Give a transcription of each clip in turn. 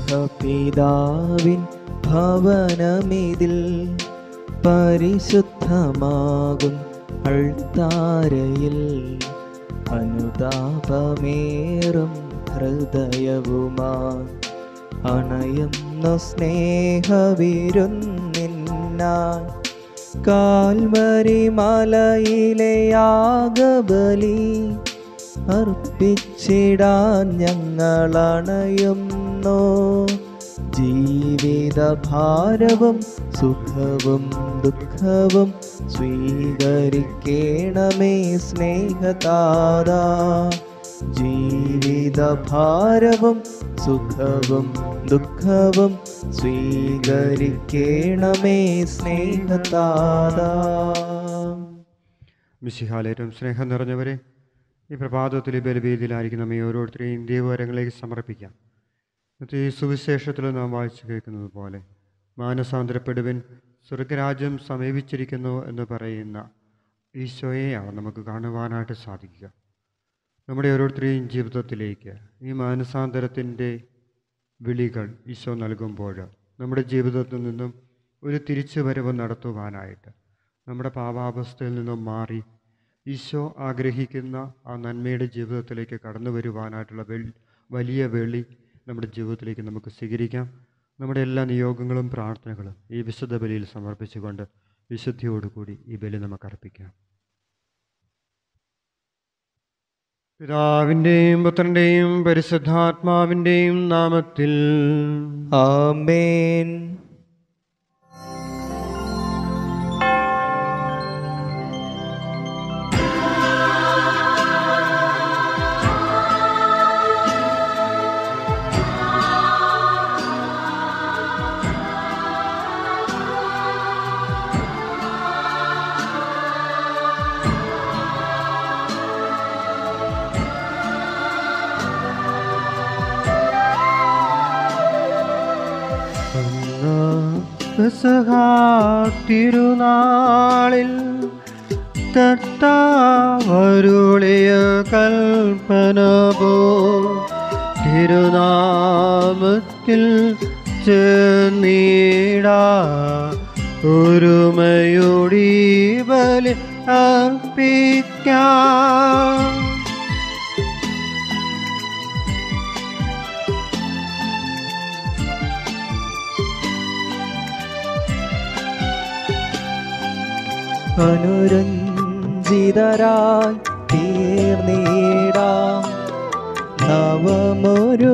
സ്നേഹപിതാവിൻ ഭവനമിതിൽ പരിശുദ്ധമാകും അൾത്താരയിൽ അനുതാപമേറും ഹൃദയവുമാ അണയുന്ന സ്നേഹവിരുന്നിന്നാൻ കാൽവരി മലയിലെ യാഗബലി അർപ്പിച്ചിടാൻ ഞങ്ങളണയുന്നു ജീവിതഭാരവും സുഖവും ദുഃഖവും സ്വീകരിക്കണമേ സ്നേഹതാത ജീവിതഭാരവും സുഖവും ദുഃഖവും സ്വീകരിക്കണമേ സ്നേഹതാത മിശിഹാലേറ്റവും സ്നേഹം നിറഞ്ഞവരെ ഈ പ്രഭാതത്തിൽ ഈ ബലഭീതിയിലായിരിക്കും നമ്മെ ഓരോരുത്തരെയും ദൈവവരങ്ങളിലേക്ക് സമർപ്പിക്കാം ഇന്നത്തെ ഈ സുവിശേഷത്തിൽ നാം വായിച്ചു കേൾക്കുന്നത് പോലെ മാനസാന്തരപ്പെടുവിൻ സ്വർഗരാജ്യം സമീപിച്ചിരിക്കുന്നു എന്ന് പറയുന്ന ഈശോയെയാണ് നമുക്ക് കാണുവാനായിട്ട് സാധിക്കുക നമ്മുടെ ഓരോരുത്തരെയും ജീവിതത്തിലേക്ക് ഈ മാനസാന്തരത്തിൻ്റെ വിളികൾ ഈശോ നൽകുമ്പോൾ നമ്മുടെ ജീവിതത്തിൽ നിന്നും ഒരു തിരിച്ചുവരവ് നടത്തുവാനായിട്ട് നമ്മുടെ പാപാവസ്ഥയിൽ നിന്നും മാറി ഈശോ ആഗ്രഹിക്കുന്ന ആ നന്മയുടെ ജീവിതത്തിലേക്ക് കടന്നു വരുവാനായിട്ടുള്ള വെൾ വലിയ വെളി നമ്മുടെ ജീവിതത്തിലേക്ക് നമുക്ക് സ്വീകരിക്കാം നമ്മുടെ എല്ലാ നിയോഗങ്ങളും പ്രാർത്ഥനകളും ഈ വിശുദ്ധ ബലിയിൽ സമർപ്പിച്ചുകൊണ്ട് വിശുദ്ധിയോടുകൂടി ഈ ബലി നമുക്ക് അർപ്പിക്കാം പിതാവിൻ്റെയും പുത്രൻ്റെയും പരിശുദ്ധാത്മാവിൻ്റെയും നാമത്തിൽ ആമേൻ തിരുനാളിൽ തട്ടാവരുളിയ കൽപ്പന പോ തിരുനാമത്തിൽ ചെന്നീടാ ഒരുമയോടി ബലി അർപ്പിക്കാം അനുരഞ്ജിതരായി തീർന്നിടാം നവമൊരു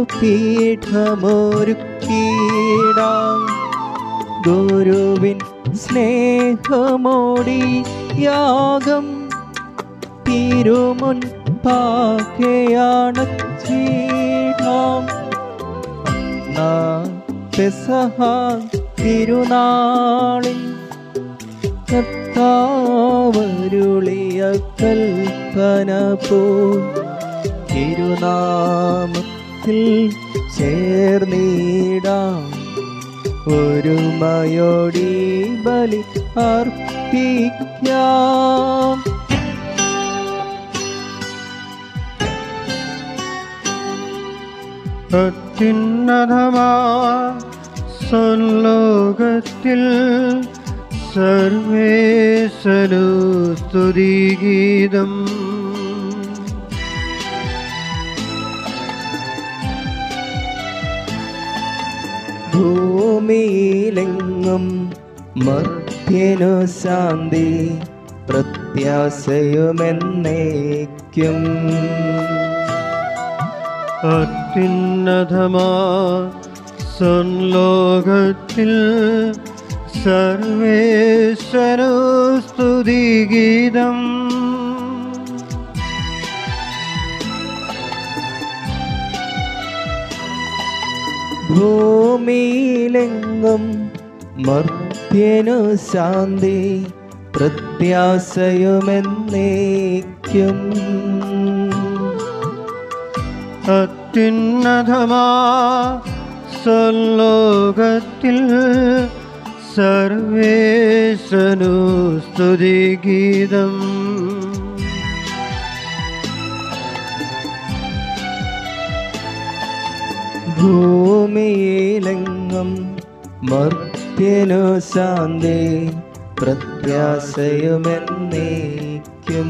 പീഠമൊരുക്കിടാം ഗുരുവിൻ സ്നേഹമോടി യാഗം തിരുമുൻ പാകയാണ് ചീടാം പെസഹ തിരുനാളിൽ കർത്താവരുളിയ കൽപ്പന പോ തിരുനാമത്തിൽ ചേർന്നിടാം ഒരുമയോടി ബലി അർപ്പിക്കാം അത്യുന്നതമാ സ്വർലോകത്തിൽ സർവേശനു സ്തുതിഗീതം ഭൂമിയിലെങ്ങും മർത്യനു ശാന്തി പ്രത്യാശയുമെന്നേക്കും അത്യുന്നതമാ സ്വർലോകത്തിൽ സർവേശ്വരോ സ്തുതിഗീതം ഭൂമിയിലെങ്ങും മർത്യനു ശാന്തി പ്രത്യാശയുമെന്നേക്കും അത്യുന്നതമാ സ്വർലോകത്തിൽ സർവേശനു സ്തുതിഗീതം ഭൂമിയിലെങ്ങും മർത്യനു ശാന്തി പ്രത്യാശയുമെന്നേക്കും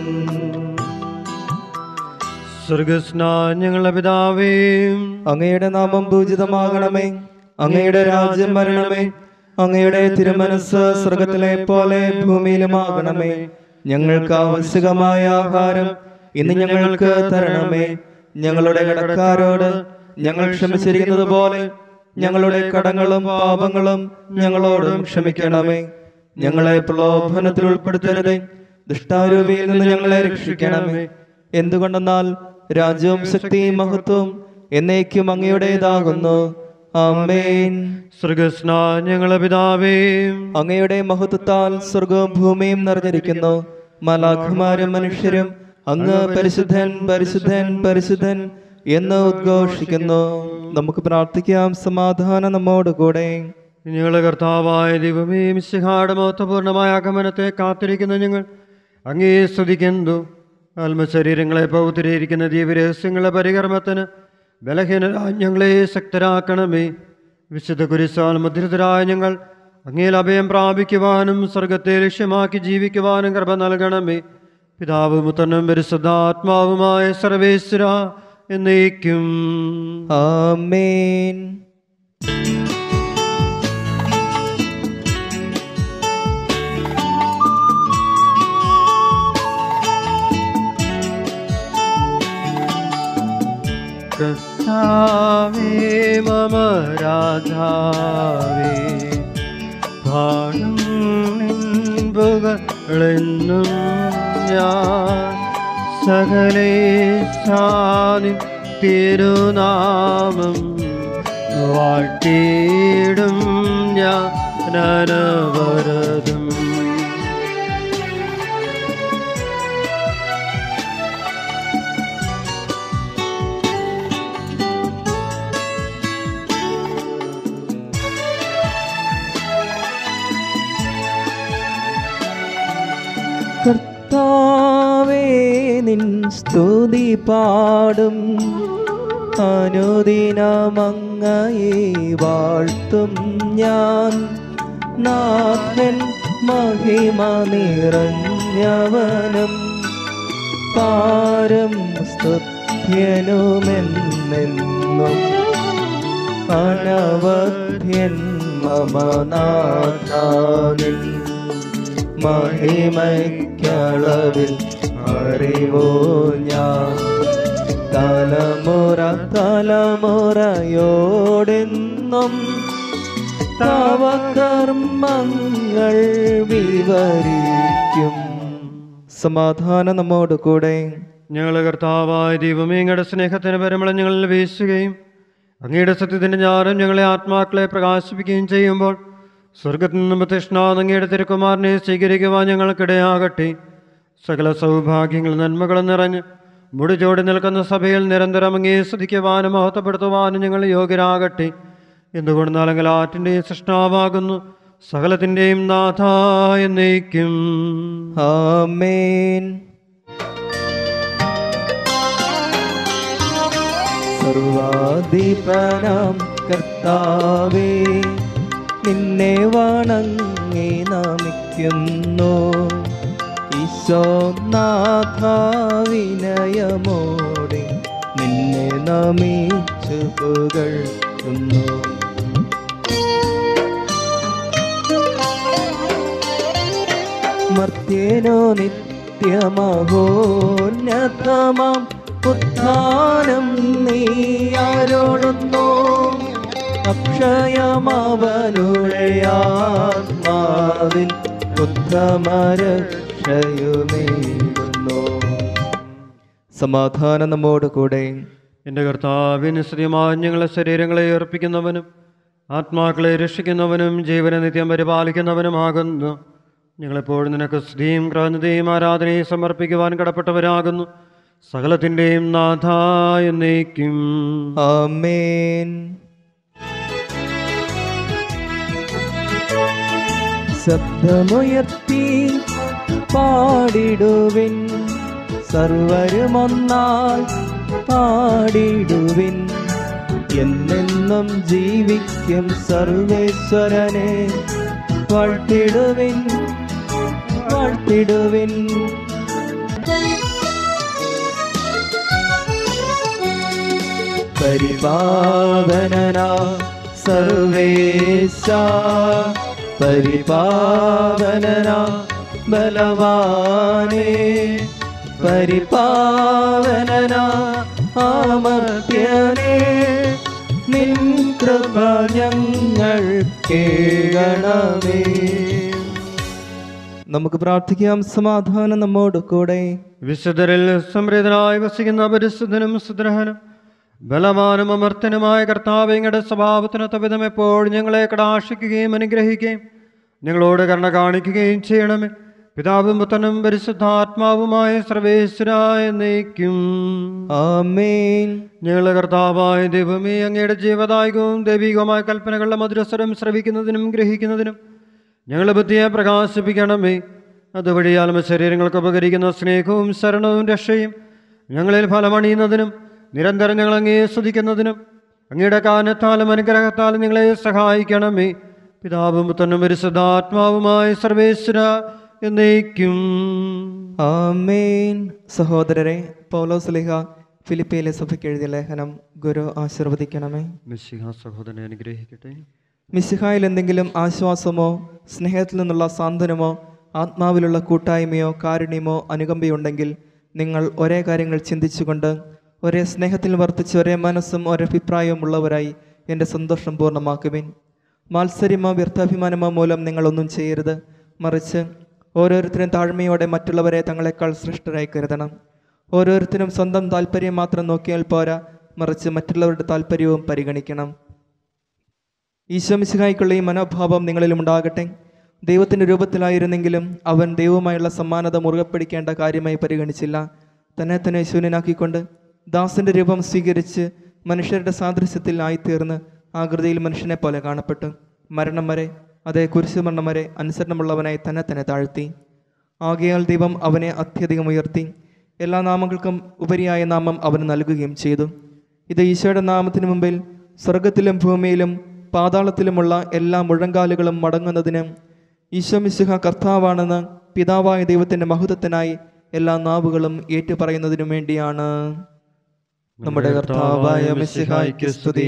സ്വർഗസ്ന ഞങ്ങളുടെ പിതാവേ അങ്ങയുടെ നാമം പൂജിതമാകണമേ അങ്ങയുടെ രാജ്യം വരണമേ അങ്ങയുടെ തിരുമനസ് സ്വർഗത്തിലെ പോലെ ഭൂമിയിലുമാകണമേ ഞങ്ങൾക്ക് ആവശ്യകമായ ആഹാരം ഇന്ന് ഞങ്ങൾക്ക് തരണമേ ഞങ്ങളുടെ കടക്കാരോട് ഞങ്ങൾ ക്ഷമിച്ചിരിക്കുന്നത് പോലെ ഞങ്ങളുടെ കടങ്ങളും പാപങ്ങളും ഞങ്ങളോടും ക്ഷമിക്കണമേ ഞങ്ങളെ പ്രലോഭനത്തിൽ ഉൾപ്പെടുത്തരുതേ ദുഷ്ടാരൂപിയിൽ നിന്ന് ഞങ്ങളെ രക്ഷിക്കണമേ എന്തുകൊണ്ടെന്നാൽ രാജ്യവും ശക്തിയും മഹത്വവും എന്നേക്കും അങ്ങയുടേതാകുന്നു ആമേൻ സ്വർഗസ്ന ഞങ്ങളുടെ പിതാവേ അങ്ങയുടെ മഹത്വത്താൽ സ്വർഗവും ഭൂമിയും നിറഞ്ഞിരിക്കുന്നു മലാഖുമാരും മനുഷ്യരും അങ്ങ് പരിശുദ്ധൻ പരിശുദ്ധൻ പരിശുദ്ധൻ എന്ന് ഉദ്ഘോഷിക്കുന്നു നമുക്ക് പ്രാർത്ഥിക്കാം സമാധാനം നമ്മോട് കൂടെ ഞങ്ങളുടെ കർത്താവായ ദൈവമേ മിശിഹാട് മഹത്വപൂർണ്ണമായ ആഗമനത്തെ കാത്തിരിക്കുന്ന ഞങ്ങൾ അങ്ങേ സ്തുതിക്കുന്നു ആത്മശരീരങ്ങളെ പൗത്തിരിയിരിക്കുന്ന ദീപരഹസ്യങ്ങളുടെ പരികർമ്മത്തിന് ബലഹീനരായ ഞങ്ങളെ ശക്തരാക്കണമേ വിശുദ്ധ കുരിശാൽ മുദ്രിതരായ ഞങ്ങൾ അങ്ങയിൽ അഭയം പ്രാപിക്കുവാനും സ്വർഗത്തെ ലക്ഷ്യമാക്കി ജീവിക്കുവാനും കൃപ നൽകണമേ പിതാവ് മുത്തനും പരിശുദ്ധാത്മാവുമായ സർവേശ്വര എന്നേക്കും ആമേൻ കർത്താവേ മമ രാധാവേ പാടും നിൻപുകളെന്നും ഞാൻ സകലേ സാധി തിരുനാമം വാഴ്ത്തിയിടും ഞാൻ അനവരതും കർത്താവേ നിൻ സ്തുതി പാടും അനുദിനമങ്ങയെ വാഴ്ത്തും ഞാൻ നാഥൻ മഹിമ നിറഞ്ഞവനും പാരം സ്തുത്യനുമെന്നെന്നും അനവധ്യൻ മമനാഥാനിൽ മഹിമയ്ക്കളവിൽ അറിവോ ഞാൻ തലമുറ തലമുറയോടെന്നും തവ കർമ്മങ്ങൾ വിവരിക്കും സമാധാനം നമ്മോട് കൂടെ ഞങ്ങളുടെ കർത്താവായ ദൈവമേ അങ്ങയുടെ സ്നേഹത്തിന് പരമളം ഞങ്ങളിൽ വീശുകയും അങ്ങയുടെ സത്യത്തിൻ്റെ ഞാറും ഞങ്ങളെ ആത്മാക്കളെ പ്രകാശിപ്പിക്കുകയും ചെയ്യുമ്പോൾ സ്വർഗത്തിൽ നിന്നും തൃഷ്ണാത് അങ്ങയുടെ തിരുക്കുമാരനെ സ്വീകരിക്കുവാൻ ഞങ്ങൾക്കിടയാകട്ടെ സകല സൗഭാഗ്യങ്ങൾ നന്മകളും നിറഞ്ഞ് മുടിചോടി നിൽക്കുന്ന സഭയിൽ നിരന്തരം അങ്ങേ സ്തുതിക്കുവാനും മഹത്വപ്പെടുത്തുവാനും ഞങ്ങൾ യോഗ്യരാകട്ടെ എന്തുകൊണ്ടെന്നാൽ എങ്കിൽ ആറ്റിൻ്റെയും സൃഷ്ടാവാകുന്നു സകലത്തിൻ്റെയും നാഥ എന്നേക്കും ആമേൻ സർവാധിപനാം കർത്താവേ നിന്നെ വണങ്ങി നമിക്കുന്നു ഈശോനാഥ വിനയമോടെ നിന്നെ നമിച്ചു പുകഴ്ത്തുന്നു മർത്യനോ നിത്യമഹോന്നതമാം ഉത്ഥാനം നീ ആരോടുന്നു അക്ഷയമവനുടെ ആത്മാവിൽ ഉത്തമരക്ഷയുമേകുന്നു സമാധാനം നമ്മോട് കൂടെ എൻ്റെ കർത്താവിന് സ്ത്രീമായ ഞങ്ങളെ ശരീരങ്ങളെ ഏർപ്പിക്കുന്നവനും ആത്മാക്കളെ രക്ഷിക്കുന്നവനും ജീവനെ നിത്യം പരിപാലിക്കുന്നവനുമാകുന്നു ഞങ്ങളെപ്പോഴും നിനക്ക് സ്തുതിയും ക്രാന്തതയും ആരാധനയും സമർപ്പിക്കുവാൻ കടപ്പെട്ടവരാകുന്നു സകലത്തിൻ്റെയും നാഥ എന്നേക്കും ആമേൻ ശബ്ദമുയർത്തി പാടിടുവിൻ സർവരുമൊന്നായി പാടിടുവിൻ എന്നെന്നും ജീവിക്കും സർവേശ്വരനെ വാഴ്ത്തിടുവിൻ വാഴ്ത്തിടുവിൻ പരിപാവനന സർവേശ പരിപാവനന ബലവാനേ പരിപാവനന ആമർത്യനേ നിൻ കൃപ ഞങ്ങൾ കേൾക്കണമേ നമുക്ക് പ്രാർത്ഥിക്കാം സമാധാനം നമ്മോട് കൂടെ വിശുദ്ധരിൽ സംപ്രീതനായി വസിക്കുന്ന പരിശുദ്ധനും സുദ്രഹനും ബലവാനും അമർത്തനുമായ കർത്താവ് ഇങ്ങയുടെ സ്വഭാവത്തിനൊത്ത വിധം എപ്പോഴും ഞങ്ങളെ കടാക്ഷിക്കുകയും അനുഗ്രഹിക്കുകയും ഞങ്ങളോട് കരുണ കാണിക്കുകയും ചെയ്യണമേ പിതാവും പുത്രനും പരിശുദ്ധാത്മാവുമായ സർവേശ്വരായ നയിക്കും ആമേൻ ഞങ്ങളുടെ കർത്താവായ ദൈവമേ അങ്ങയുടെ ജീവദായകവും ദൈവികവുമായ കൽപ്പനകളുടെ മധുരസ്വരം ശ്രവിക്കുന്നതിനും ഗ്രഹിക്കുന്നതിനും ഞങ്ങളുടെ ബുദ്ധിയെ പ്രകാശിപ്പിക്കണമേ അതുവഴി ആത്മ ശരീരങ്ങൾക്ക് ഉപകരിക്കുന്ന സ്നേഹവും ശരണവും രക്ഷയും ഞങ്ങളിൽ ഫലമണിയുന്നതിനും നിരന്തരം ഞങ്ങൾ അങ്ങേ സ്തുതിക്കുന്നതിനും അങ്ങയുടെ കാരണത്താലും അനുഗ്രഹത്താലും ഞങ്ങളെ സഹായിക്കണമേ പിതാവും പുത്രനും പരിശുദ്ധാത്മാവുമായ സർവേശ്വര എന്നേക്കും ആമേൻ സഹോദരരെ പൗലോസ്ലിഹ ഫിലിപ്പിയിലെ സഭയ്ക്ക് എഴുതിയ ലേഖനം ഗുരു ആശീർവദിക്കണമേ മിശിഹ സഹോദരനെ അനുഗ്രഹിക്കട്ടെ മിശിഹായിൽ എന്തെങ്കിലും ആശ്വാസമോ സ്നേഹത്തിൽ നിന്നുള്ള സാന്ത്വനമോ ആത്മാവിലുള്ള കൂട്ടായ്മയോ കാരുണ്യമോ അനുകമ്പയുണ്ടെങ്കിൽ നിങ്ങൾ ഒരേ കാര്യങ്ങൾ ചിന്തിച്ചുകൊണ്ട് ഒരേ സ്നേഹത്തിൽ വർത്തിച്ച് ഒരേ മനസ്സും ഒരേ അഭിപ്രായവും ഉള്ളവരായി എൻ്റെ സന്തോഷം പൂർണ്ണമാക്കുവിൻ മാത്സര്യമോ വ്യർത്ഥാഭിമാനമോ മൂലം നിങ്ങളൊന്നും ചെയ്യരുത് മറിച്ച് ഓരോരുത്തരും താഴ്മയോടെ മറ്റുള്ളവരെ തങ്ങളെക്കാൾ ശ്രേഷ്ഠരായി കരുതണം ഓരോരുത്തരും സ്വന്തം താല്പര്യം മാത്രം നോക്കിയാൽ പോരാ മറിച്ച് മറ്റുള്ളവരുടെ താല്പര്യവും പരിഗണിക്കണം ഈശോമിശിഹായ്ക്കുള്ള ഈ മനോഭാവം നിങ്ങളിലും ഉണ്ടാകട്ടെ ദൈവത്തിൻ്റെ രൂപത്തിലായിരുന്നെങ്കിലും അവൻ ദൈവവുമായുള്ള സമ്മാനത മുറുകെ പിടിക്കേണ്ട കാര്യമായി പരിഗണിച്ചില്ല തന്നെ തന്നെ ശൂന്യനാക്കിക്കൊണ്ട് ദാസന്റെ രൂപം സ്വീകരിച്ച് മനുഷ്യരുടെ സാദൃശ്യത്തിൽ ആയിത്തീർന്ന് ആകൃതിയിൽ മനുഷ്യനെ പോലെ കാണപ്പെട്ടു മരണം വരെ അതേ കുരിശുമരണം വരെ അനുസരണമുള്ളവനായി തന്നെ തന്നെ താഴ്ത്തി ആകയാൽ ദൈവം അവനെ അത്യധികം ഉയർത്തി എല്ലാ നാമങ്ങൾക്കും ഉപരിയായ നാമം അവന് നൽകുകയും ചെയ്തു ഇത് ഈശോയുടെ നാമത്തിന് മുമ്പിൽ സ്വർഗത്തിലും ഭൂമിയിലും പാതാളത്തിലുമുള്ള എല്ലാ മുഴങ്കാലുകളും മടങ്ങുന്നതിന് ഈശോ മിശിഹ കർത്താവാണെന്ന് പിതാവായ ദൈവത്തിൻ്റെ മഹത്വത്തിനായി എല്ലാ നാവുകളും ഏറ്റുപറയുന്നതിനു വേണ്ടിയാണ് നമ്മുടെ കർത്താവായ മിശിഹായ്ക്ക് സ്തുതി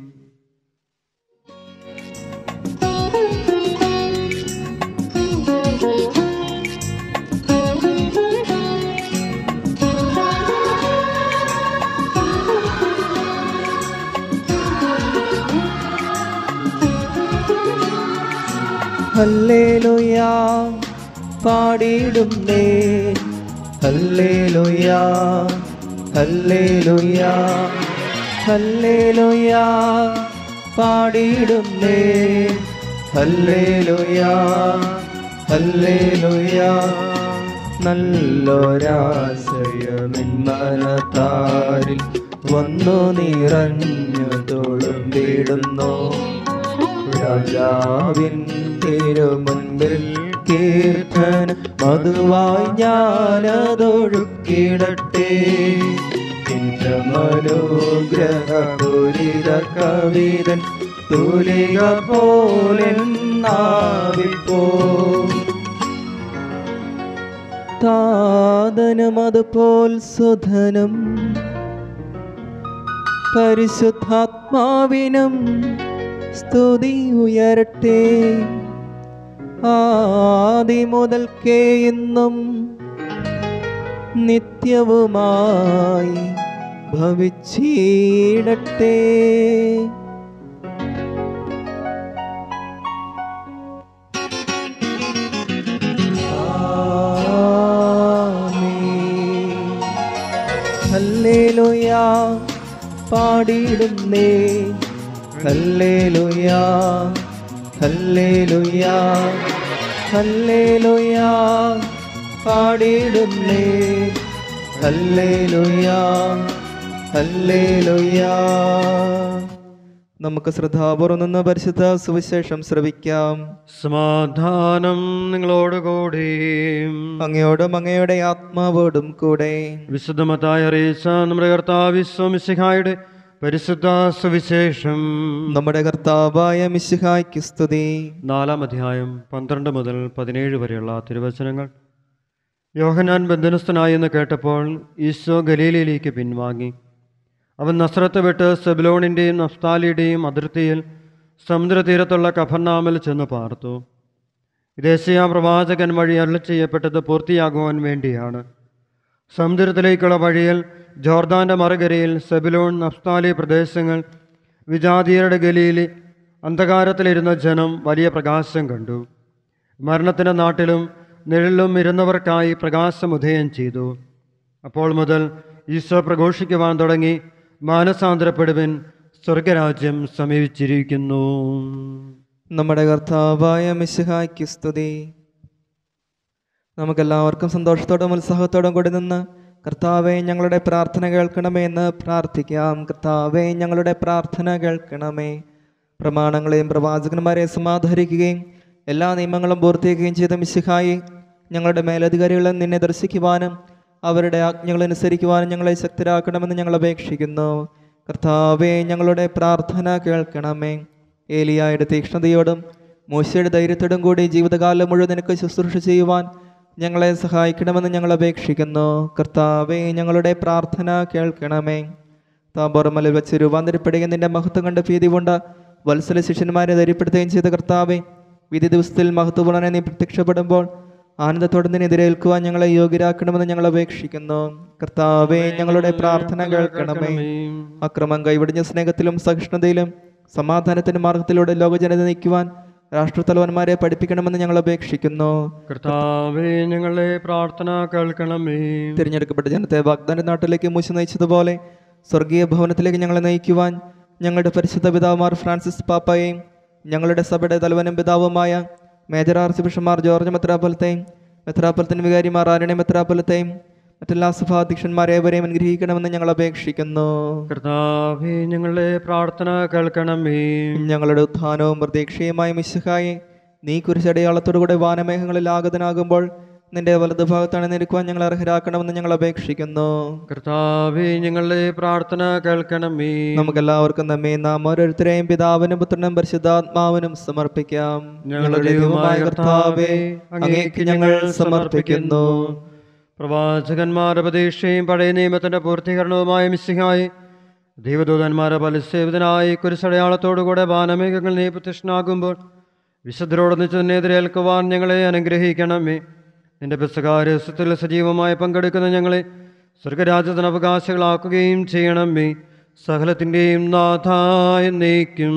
ഹല്ലേലൂയാ പാടിയിടുന്നേ ഹല്ലേലൂയാ ഹല്ലേലൂയാ ഹല്ലേലൂയാ പാടിയിടുന്നേ ഹല്ലേലൂയാ ഹല്ലേലൂയാ നല്ലൊരാശയമിന്മനത്താരിൽ വന്നു നിറഞ്ഞു തൊഴുമ്പിടുന്നു രാജാവിൻ തിരുമുൻപിൽ കീർത്തന മധുവായി ഞാനതൊഴുക്കിടട്ടെ എന്റെ മനോഗ്രഹപൂരിത കവിതൻ തൂലിക പോലെ നാവിപ്പോ താതനും അതുപോൽ സുധനും പരിശുദ്ധാത്മാവിനും സ്തുതി ഉയരട്ടെ ആദി മുതൽക്കേ ഇന്നും നിത്യവുമായി ഭവിച്ചിടട്ടെ ആമേൻ. ഹല്ലേലൂയാ പാടിയിടുന്നേ ഹല്ലേലൂയാ ഹല്ലേലൂയാ ഹല്ലേലൂയാ പാടിയിടുന്നേ ഹല്ലേലൂയാ ഹല്ലേലൂയാ നമുക്ക് ശ്രദ്ധാപൂർവം നിന്ന് പരിശുദ്ധ സുവിശേഷം ശ്രവിക്കാം സമാധാനം നിങ്ങളോടുകൂടി അങ്ങയോടും അങ്ങയുടെ ആത്മാവോടും കൂടെ വിശുദ്ധമത്തായ അറിയിച്ച നമ്മുടെ കർത്താവ് വിശ്വമിശിഹായുടെ പരിശുദ്ധ സുവിശേഷം നമ്മുടെ കർത്താവായ മിശിഹായ്ക്ക് സ്തുതി നാലാം അധ്യായം പന്ത്രണ്ട് മുതൽ പതിനേഴ് വരെയുള്ള തിരുവചനങ്ങൾ യോഹനാൻ ബന്ധനസ്ഥനായി എന്ന് കേട്ടപ്പോൾ ഈശോ ഗലീലയിലേക്ക് പിൻവാങ്ങി അവൻ നസ്രത്ത് വിട്ട് സെബിലോണിൻ്റെയും നഫ്താലിയുടെയും അതിർത്തിയിൽ സമുദ്രതീരത്തുള്ള കഫർനാമിൽ ചെന്ന് പാർത്തു ദേശീയ പ്രവാചകൻ വഴി അരുളി ചെയ്യപ്പെട്ടത് പൂർത്തിയാകുവാൻ വേണ്ടിയാണ് സമുദ്രത്തിലേക്കുള്ള വഴിയിൽ ജോർദാന്റെ മറുകരയിൽ സെബിലോൺ നഫ്താലി പ്രദേശങ്ങൾ വിജാതീയരുടെ ഗലിയിലെ അന്ധകാരത്തിലിരുന്ന ജനം വലിയ പ്രകാശം കണ്ടു മരണത്തിൻ്റെ നാട്ടിലും നിഴലിലും ഇരുന്നവർക്കായി പ്രകാശം ഉദയം ചെയ്തു അപ്പോൾ മുതൽ ഈശോ പ്രഘോഷിക്കുവാൻ തുടങ്ങി മാനസാന്തരപ്പെടുവിൻ സ്വർഗരാജ്യം സമീപിച്ചിരിക്കുന്നു നമ്മുടെ കർത്താവായ മിശിഹായ്ക്ക് സ്തുതി നമുക്കെല്ലാവർക്കും സന്തോഷത്തോടും ഉത്സാഹത്തോടും കൂടി നിന്ന് കർത്താവെ ഞങ്ങളുടെ പ്രാർത്ഥന കേൾക്കണമേ എന്ന് പ്രാർത്ഥിക്കാം കർത്താവെ ഞങ്ങളുടെ പ്രാർത്ഥന കേൾക്കണമേ പ്രമാണങ്ങളെയും പ്രവാചകന്മാരെയും സമാധരിക്കുകയും എല്ലാ നിയമങ്ങളും പൂർത്തിയാക്കുകയും ചെയ്ത മിശിഹായി ഞങ്ങളുടെ മേലധികാരികളെ നിന്നെ ദർശിക്കുവാനും അവരുടെ ആജ്ഞകൾ അനുസരിക്കുവാനും ഞങ്ങളെ ശക്തരാക്കണമെന്ന് ഞങ്ങൾ അപേക്ഷിക്കുന്നു കർത്താവെ ഞങ്ങളുടെ പ്രാർത്ഥന കേൾക്കണമേ ഏലിയായുടെ തീക്ഷ്ണതയോടും മോശയുടെ ധൈര്യത്തോടും കൂടി ജീവിതകാലം മുഴുവൻ നിനക്ക് ശുശ്രൂഷ ചെയ്യുവാൻ ഞങ്ങളെ സഹായിക്കണമെന്ന് ഞങ്ങൾ അപേക്ഷിക്കുന്നു കർത്താവെ ഞങ്ങളുടെ പ്രാർത്ഥന കേൾക്കണമേ താമ്പോറമലിൽ വെച്ച് രൂപാന്തരപ്പെടുകയും നിന്റെ മഹത്വം കണ്ട് ഭീതി കൊണ്ട് വത്സല ശിഷ്യന്മാരെ ധൈര്യപ്പെടുത്തുകയും ചെയ്ത കർത്താവെ വിധി ദിവസത്തിൽ മഹത്വപൂർണ്ണനെ നീ പ്രത്യക്ഷപ്പെടുമ്പോൾ ആനന്ദത്തോടെ നിന്നെ എതിരേൽക്കുവാൻ ഞങ്ങളെ യോഗ്യരാക്കണമെന്ന് ഞങ്ങൾ അപേക്ഷിക്കുന്നു കർത്താവെ ഞങ്ങളുടെ പ്രാർത്ഥന കേൾക്കണമേ അക്രമം കൈവിടിഞ്ഞ സ്നേഹത്തിലും സഹിഷ്ണുതയിലും സമാധാനത്തിന്റെ മാർഗത്തിലൂടെ ലോകജനത നയിക്കുവാൻ രാഷ്ട്രത്തലവന്മാരെ പഠിപ്പിക്കണമെന്ന് ഞങ്ങൾ അപേക്ഷിക്കുന്നു കർത്താവേ ഞങ്ങളെ പ്രാർത്ഥന കേൾക്കണമേ തിരഞ്ഞെടുക്കപ്പെട്ട ജനത്തെ വാഗ്ദാന നാട്ടിലേക്ക് മൂശി നയിച്ചതുപോലെ സ്വർഗീയ ഭവനത്തിലേക്ക് ഞങ്ങളെ നയിക്കുവാൻ ഞങ്ങളുടെ പരിശുദ്ധ പിതാവുമാർ ഫ്രാൻസിസ് പാപ്പയെയും ഞങ്ങളുടെ സഭയുടെ തലവനും പിതാവുമായ മേജർ ആർച്ച് ബിഷന്മാർ ജോർജ് മെത്രാപൊലത്തെയും മെത്രാപൊലത്തിന് വികാരിമാർ ആരണി മെത്രാപൊലത്തെയും മറ്റെല്ലാ സഭാധ്യക്ഷന്മാരേവരെയും അനുഗ്രഹിക്കണമെന്ന് ഞങ്ങൾ അപേക്ഷിക്കുന്നു കർത്താവേ ഞങ്ങളെ പ്രാർത്ഥന കേൾക്കണമേ ഞങ്ങളുടെ ഉത്ഥാനവും പ്രതീക്ഷയുമായ മിശുഹായെ നീ കുരിശടയാളത്തോടുകൂടെ വാനമേഘങ്ങളിൽ ആഗതനാകുമ്പോൾ നിന്റെ വലതുഭാഗത്താണ് നിൽക്കുവാൻ ഞങ്ങൾ അർഹരാക്കണമെന്ന് ഞങ്ങൾ അപേക്ഷിക്കുന്നു കർത്താവേ ഞങ്ങളെ പ്രാർത്ഥന കേൾക്കണമേ നമുക്കെല്ലാവർക്കും നമ്മെ നാം ഓരോരുത്തരെയും പിതാവിനും പുത്രനും പരിശുദ്ധാത്മാവിനും സമർപ്പിക്കാം ഞങ്ങളുടെ ദൈവമായ കർത്താവേ അങ്ങേക്ക് ഞങ്ങൾ സമർപ്പിക്കുന്നു പ്രവാചകന്മാരുടെ പ്രതീക്ഷയും പഴയ നിയമത്തിന്റെ പൂർത്തീകരണവുമായ മിസ്സിഹായി ദൈവദൂതന്മാരെ പലിസേവിതനായി കുരിശടയാളത്തോടുകൂടെ വാനമേഘങ്ങൾ നീ പ്രത്യക്ഷനാകുമ്പോൾ വിശുദ്ധരോടൊന്നിച്ച് തന്നെ എതിരേൽക്കുവാൻ ഞങ്ങളെ അനുഗ്രഹിക്കണമേ നിന്റെ പുസ്തകാരസ്യത്തിൽ സജീവമായി പങ്കെടുക്കുന്ന ഞങ്ങളെ സ്വർഗരാജ്യത്തിന് അവകാശികളാക്കുകയും ചെയ്യണമേ സകലത്തിൻ്റെയും നാഥായ നീക്കും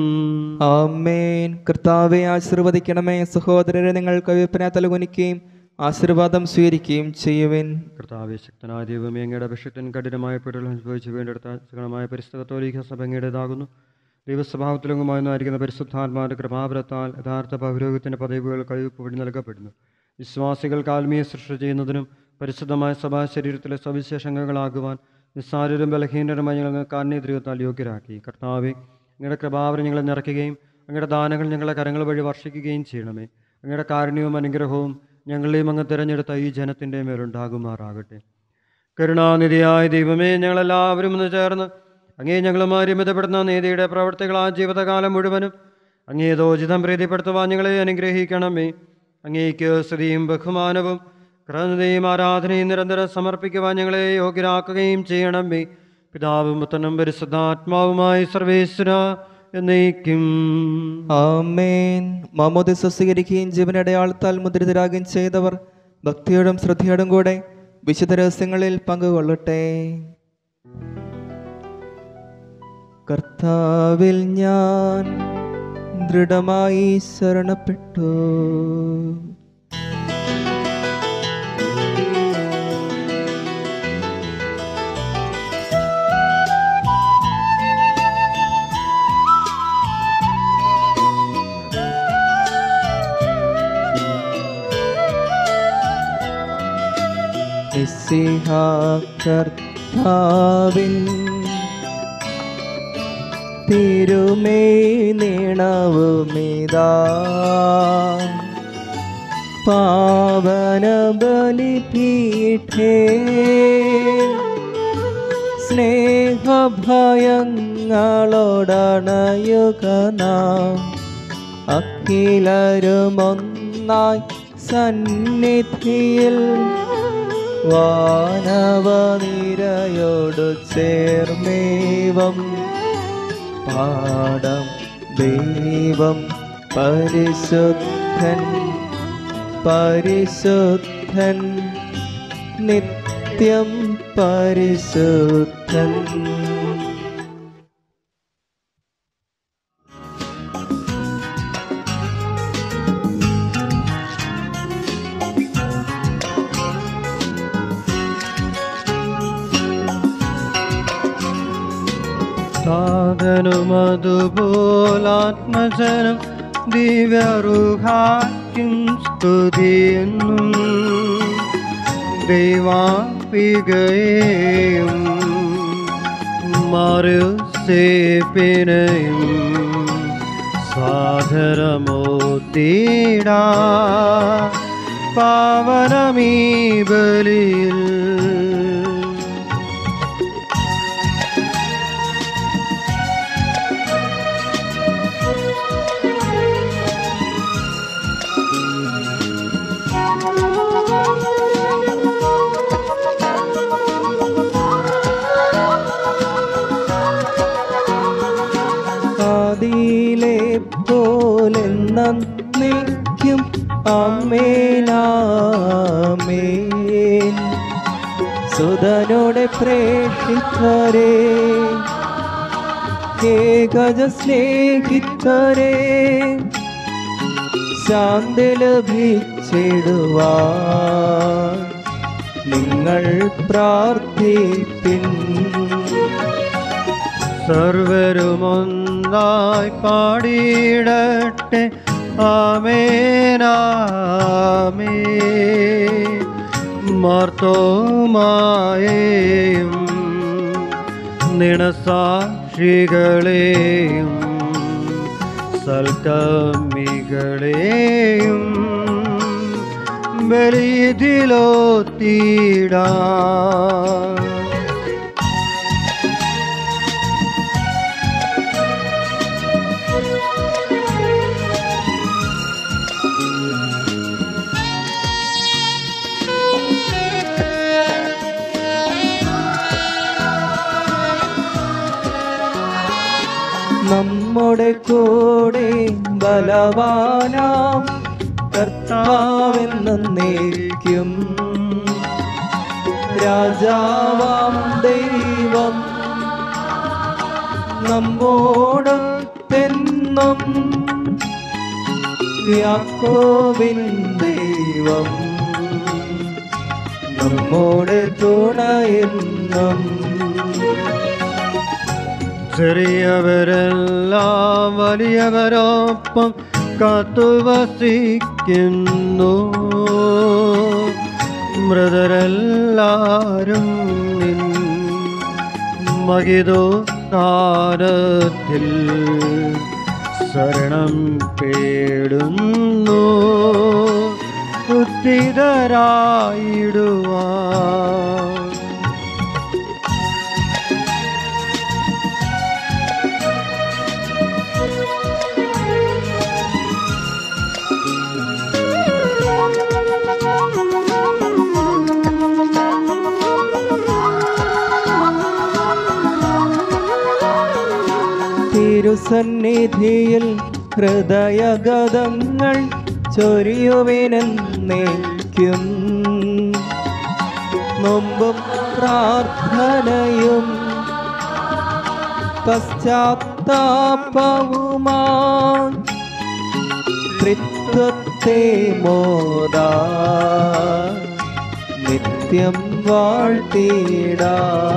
ആമേൻ കർത്താവെ ആശീർവദിക്കണമേ സഹോദരരെ നിങ്ങൾ കവിപ്പന തലകുനിക്കുകയും ആശീർവാദം സ്വീകരിക്കുകയും ചെയ്യുവിൻ കർത്താവെ ശക്തനായ ദൈവമേ അങ്ങയുടെ അഭിഷക്തൻ കഠിനമായ പീഡകൾ അനുഭവിച്ച് വേണ്ടെടുത്ത ശക്തമായ പരിസ്ഥിതത്തോലിക സഭ അങ്ങയുടേതാകുന്നു ദൈവസ്വഭാവത്തിലൊങ്ങുമായിരുന്നായിരിക്കുന്ന പരിശുദ്ധാത്മാവിന്റെ കൃപാപരത്താൽ യഥാർത്ഥ പൗരോഗത്തിന്റെ പദവികൾ കഴിവ് വഴി നൽകപ്പെടുന്നു വിശ്വാസികൾക്ക് ആത്മീയ സൃഷ്ടി ചെയ്യുന്നതിനും പരിശുദ്ധമായ സഭാ ശരീരത്തിലെ സവിശേഷങ്ങളാകുവാൻ നിസ്സാരരും ബലഹീനരുമായി ഞങ്ങൾ കാരണീദ്രീയത്താൽ യോഗ്യരാക്കി കർത്താവെ അങ്ങയുടെ കൃപാവരം ഞങ്ങളെ നിറയ്ക്കുകയും അങ്ങയുടെ ദാനങ്ങൾ ഞങ്ങളെ കരങ്ങൾ വഴി വർഷിക്കുകയും ചെയ്യണമേ അങ്ങയുടെ കാരുണ്യവും അനുഗ്രഹവും ഞങ്ങളെയും അങ്ങ് തിരഞ്ഞെടുത്ത ഈ ജനത്തിൻ്റെ മേലുണ്ടാകുമാറാകട്ടെ കരുണാനിധിയായ ദൈവമേ ഞങ്ങളെല്ലാവരും ഒന്ന് ചേർന്ന് അങ്ങേ ഞങ്ങളുമായി രമിതപ്പെടുന്ന നീതിയുടെ പ്രവർത്തികൾ ആ ജീവിതകാലം മുഴുവനും അങ്ങേ ദോചിതം പ്രീതിപ്പെടുത്തുവാൻ ഞങ്ങളെ അനുഗ്രഹിക്കണമേ അങ്ങേക്ക് സ്തുതിയും ബഹുമാനവും ക്രതയും ആരാധനയും നിരന്തരം സമർപ്പിക്കുവാൻ ഞങ്ങളെ യോഗ്യരാക്കുകയും ചെയ്യണമേ പിതാവും പുത്രനും പരിശുദ്ധാത്മാവുമായി സർവേശ്വര എന്നേക്കും ആമേൻ മാമോദിസ സ്വീകരിക്കുകയും ജീവനടയാളത്താൽ മുദ്രിതരാകുകയും ചെയ്തവർ ഭക്തിയോടും ശ്രദ്ധയോടും കൂടെ വിശുദ്ധ രഹസ്യങ്ങളിൽ പങ്കുകൊള്ളട്ടെ കർത്താവിൽ ഞാൻ ദൃഢമായി ശരണപ്പെട്ടു മിശിഹാ കർത്താവിൻ തിരുമേ നീണവുമിതാ പാവന ബലിപീഠേ സ്നേഹഭയങ്ങളോടണയുക നാം അഖിലരുമൊന്നായി സന്നിധിയിൽ വാനവനിരയോടു ചേർമേവം പാടം ദൈവം പരിശുദ്ധൻ പരിശുദ്ധൻ നിത്യം പരിശുദ്ധൻ സാധനുമതുപോലാത്മജനം ദിവ്യറുഹാക്കും സ്തുതിയെന്നും ദൈവാപികയെയും മറുസേപ്പിനെയും സാധരമോത്തീടാ പാവനമീ ബലിയിൽ ആദിയിലെ പോലെ നന്ദിക്കും അമ്മേനാമേൻ സുതനോടെ പ്രേക്ഷിച്ചരേ ഏകജ സ്നേഹിച്ചരേ ശാന്തി ലഭിച്ചിടുവാൻ നിങ്ങൾ പ്രാർത്ഥിപ്പിൻ സർവരുമൊന്നായി പാടിയിടട്ടെ ആമേനാമേ മാർത്തോമായേയും നിണസാക്ഷികളെയും സൽക്കമ്മികളെയും ബലിതിലോത്തീടാ നമ്മുടെ കൂടെ ബലവാനാം കർത്താവെന്നേക്കും രാജാവാം ദൈവം നമ്മോടൊത്തെന്നും യാക്കോവിൻ ദൈവം നമ്മോട് തുണയെന്നും ചെറിയവരെല്ലാം വലിയവരൊപ്പം കാത്തുവസിക്കുന്നു മൃതരെല്ലാരും നിൻ മകിതോ താരത്തിൽ ശരണം പേടുന്നു ഉത്തിതരായിടുവാൻ തിരുസന്നിധിയിൽ ഹൃദയഗതങ്ങൾ ചൊരിയുവിനെന്നേക്കും മുമ്പും പ്രാർത്ഥനയും പശ്ചാത്താപവുമാ ത്രിത്വത്തെ മോദാ നിത്യം വാഴ്ത്തിടാ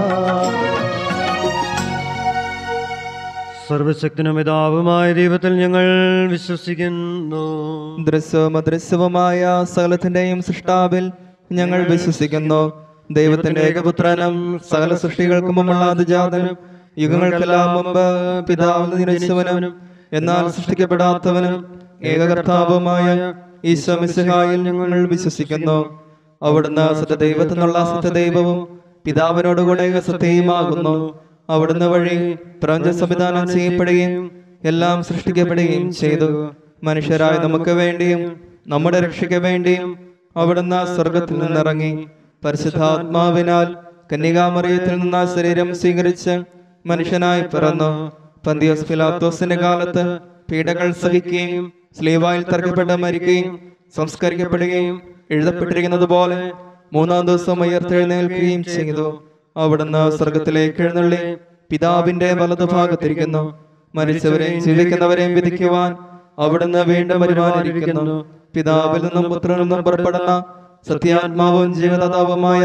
സർവശക്തനും പിതാവുമായ ദൈവത്തിൽ ഞങ്ങൾ വിശ്വസിക്കുന്നു ദൃശ്യവും അദൃശ്യവുമായ സകലത്തിന്റെയും സൃഷ്ടാവിൽ ഞങ്ങൾ വിശ്വസിക്കുന്നു ദൈവത്തിന്റെ ഏകപുത്രനും സകല സൃഷ്ടികൾക്കും മുമ്പുള്ള അതിജാതനും യുഗങ്ങൾക്കെല്ലാം മുമ്പ് പിതാവ് ജനിച്ചവനും എന്നാൽ സൃഷ്ടിക്കപ്പെടാത്തവനും ഏകകർത്താവുമായ ഈശോ മിശിഹായിൽ ഞങ്ങൾ വിശ്വസിക്കുന്നു അവിടുന്ന് സത്യദൈവത്തിൽ നിന്നുള്ള സത്യദൈവവും പിതാവിനോടുകൂടെ സത്യമാകുന്നു അവിടുന്ന് വഴി പ്രപഞ്ച സംവിധാനം ചെയ്യപ്പെടുകയും എല്ലാം സൃഷ്ടിക്കപ്പെടുകയും ചെയ്തു മനുഷ്യരായ നമുക്ക് വേണ്ടിയും നമ്മുടെ രക്ഷയ്ക്ക് വേണ്ടിയും അവിടുന്ന് സ്വർഗത്തിൽ നിന്നിറങ്ങി പരിശുദ്ധാത്മാവിനാൽ കന്യകാമറിയത്തിൽ നിന്ന് ആ ശരീരം സ്വീകരിച്ച് മനുഷ്യനായി പിറന്നു പന്തിയോസ് ഫിലാത്തോസിന്റെ കാലത്ത് പീഡകൾ സഹിക്കുകയും സ്ലീവായിൽ തറക്കപ്പെട്ട് മരിക്കുകയും സംസ്കരിക്കപ്പെടുകയും എഴുതപ്പെട്ടിരിക്കുന്നത് പോലെ മൂന്നാം ദിവസം ഉയർത്തെഴുന്നേൽക്കുകയും ചെയ്തു അവിടുന്ന് സ്വർഗത്തിലേക്ക് എഴുന്നള്ളി പിതാവിന്റെ വലതുഭാഗത്തിരിക്കുന്നു മരിച്ചവരെയും ജീവിക്കുന്നവരെയും വിധിക്കുവാൻ അവിടുന്ന് വീണ്ടും വരുവാനിരിക്കുന്നു പിതാവിൽ നിന്നും പുത്രനിൽ നിന്നും പുറപ്പെടുന്ന സത്യാത്മാവും ജീവദാതാവുമായ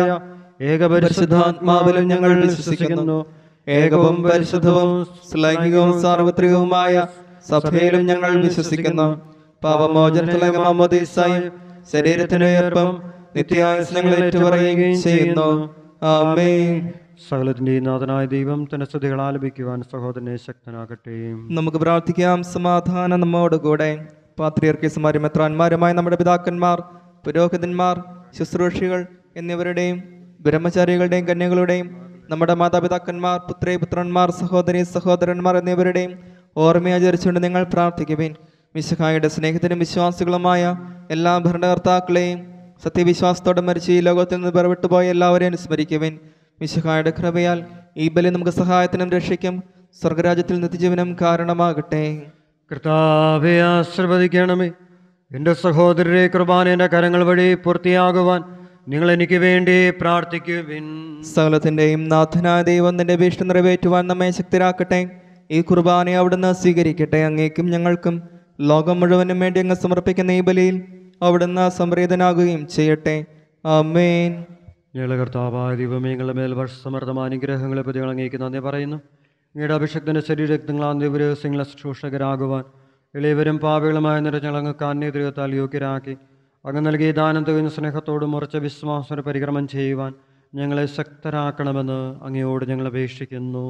ഏകപരിശുദ്ധാത്മാവിലും ഞങ്ങൾ വിശ്വസിക്കുന്നു ഏകവും പരിശുദ്ധവും ശ്ലൈംഗികവും സാർവത്രികവുമായ സഭയിലും ഞങ്ങൾ വിശ്വസിക്കുന്നു പാപമോചനത്തിലേക്ക് മമ്മദീസായും ശരീരത്തിന് ഉയർപ്പം നിത്യായുസ്നങ്ങൾ ഏറ്റുപറയുകയും ചെയ്യുന്നു ആമേൻ സകലത്തിൻ്റെയും നാഥനായ ദൈവം തന്റെ സ്തുതികൾ ആലപിക്കുവാൻ സഹോദരനെ ശക്തനാകട്ടെ നമുക്ക് പ്രാർത്ഥിക്കാം സമാധാനം നമ്മോടുകൂടെ പാത്രിയർക്കീസുമാരും മെത്രാന്മാരുമായ നമ്മുടെ പിതാക്കന്മാർ പുരോഹിതന്മാർ ശുശ്രൂഷികൾ എന്നിവരുടെയും ബ്രഹ്മചാരികളുടെയും കന്യകളുടെയും നമ്മുടെ മാതാപിതാക്കന്മാർ പുത്രേ പുത്രന്മാർ സഹോദരി സഹോദരന്മാർ എന്നിവരുടെയും ഓർമ്മയാചരിച്ചുകൊണ്ട് നിങ്ങൾ പ്രാർത്ഥിക്കുവിൻ മിശഹായുടെ സ്നേഹത്തിനും വിശ്വാസികളുമായ എല്ലാ ഭരണകർത്താക്കളെയും സത്യവിശ്വാസത്തോടെ മരിച്ച് ഈ ലോകത്തിൽ നിന്ന് പിറവിട്ടു പോയ എല്ലാവരെയും അനുസ്മരിക്കുവിൻ മിശഹായുടെ കൃപയാൽ ഈ ബലി നമുക്ക് സഹായത്തിനും രക്ഷയ്ക്കും സ്വർഗരാജ്യത്തിൽ നിത്യജീവനം കാരണമാകട്ടെ കർത്താവെ ആശ്രവദിക്കണമേ എൻ്റെ സഹോദരരെ കുർബാന എൻ്റെ കരങ്ങൾ വഴി പൂർത്തിയാകുവാൻ നിങ്ങൾ എനിക്ക് വേണ്ടി പ്രാർത്ഥിക്കുവിൻ സകലത്തിന്റെയും നാഥനായ ദൈവം നിന്റെ ഭീഷണി നിറവേറ്റുവാൻ നമ്മെ ശക്തരാക്കട്ടെ ഈ കുർബാനയെ അവിടുന്ന് സ്വീകരിക്കട്ടെ അങ്ങേക്കും ഞങ്ങൾക്കും ലോകം മുഴുവനും വേണ്ടി അങ്ങ് സമർപ്പിക്കുന്ന ഈ ബലിയിൽ അവിടുന്ന് സംപ്രീതനാകുകയും ചെയ്യട്ടെ ആമേൻ ഞങ്ങളുടെ കർത്താവായ ദൈവമേ നിങ്ങളുടെ മേൽ വർഷസമർത്ഥമായ അനുഗ്രഹങ്ങളെ പ്രതികൾ അങ്ങേക്ക് നന്ദി പറയുന്നു നിങ്ങളുടെ അഭിഷക്തൻ്റെ ശരീരത്തിങ്ങളാം ദിവരഹസ്യങ്ങളെ ശുശ്രൂഷകരാകുവാൻ ഇളയവരും പാപികളുമായ നിറഞ്ഞളങ്ങ് കാന്യദൃഹത്താൽ യോഗ്യരാക്കി അങ്ങ് നൽകിയ ദാനം തികഞ്ഞ സ്നേഹത്തോടും ഉറച്ച വിശ്വാസത്തിന് പരിക്രമം ചെയ്യുവാൻ ഞങ്ങളെ ശക്തരാക്കണമെന്ന് അങ്ങയോട് ഞങ്ങൾ അപേക്ഷിക്കുന്നു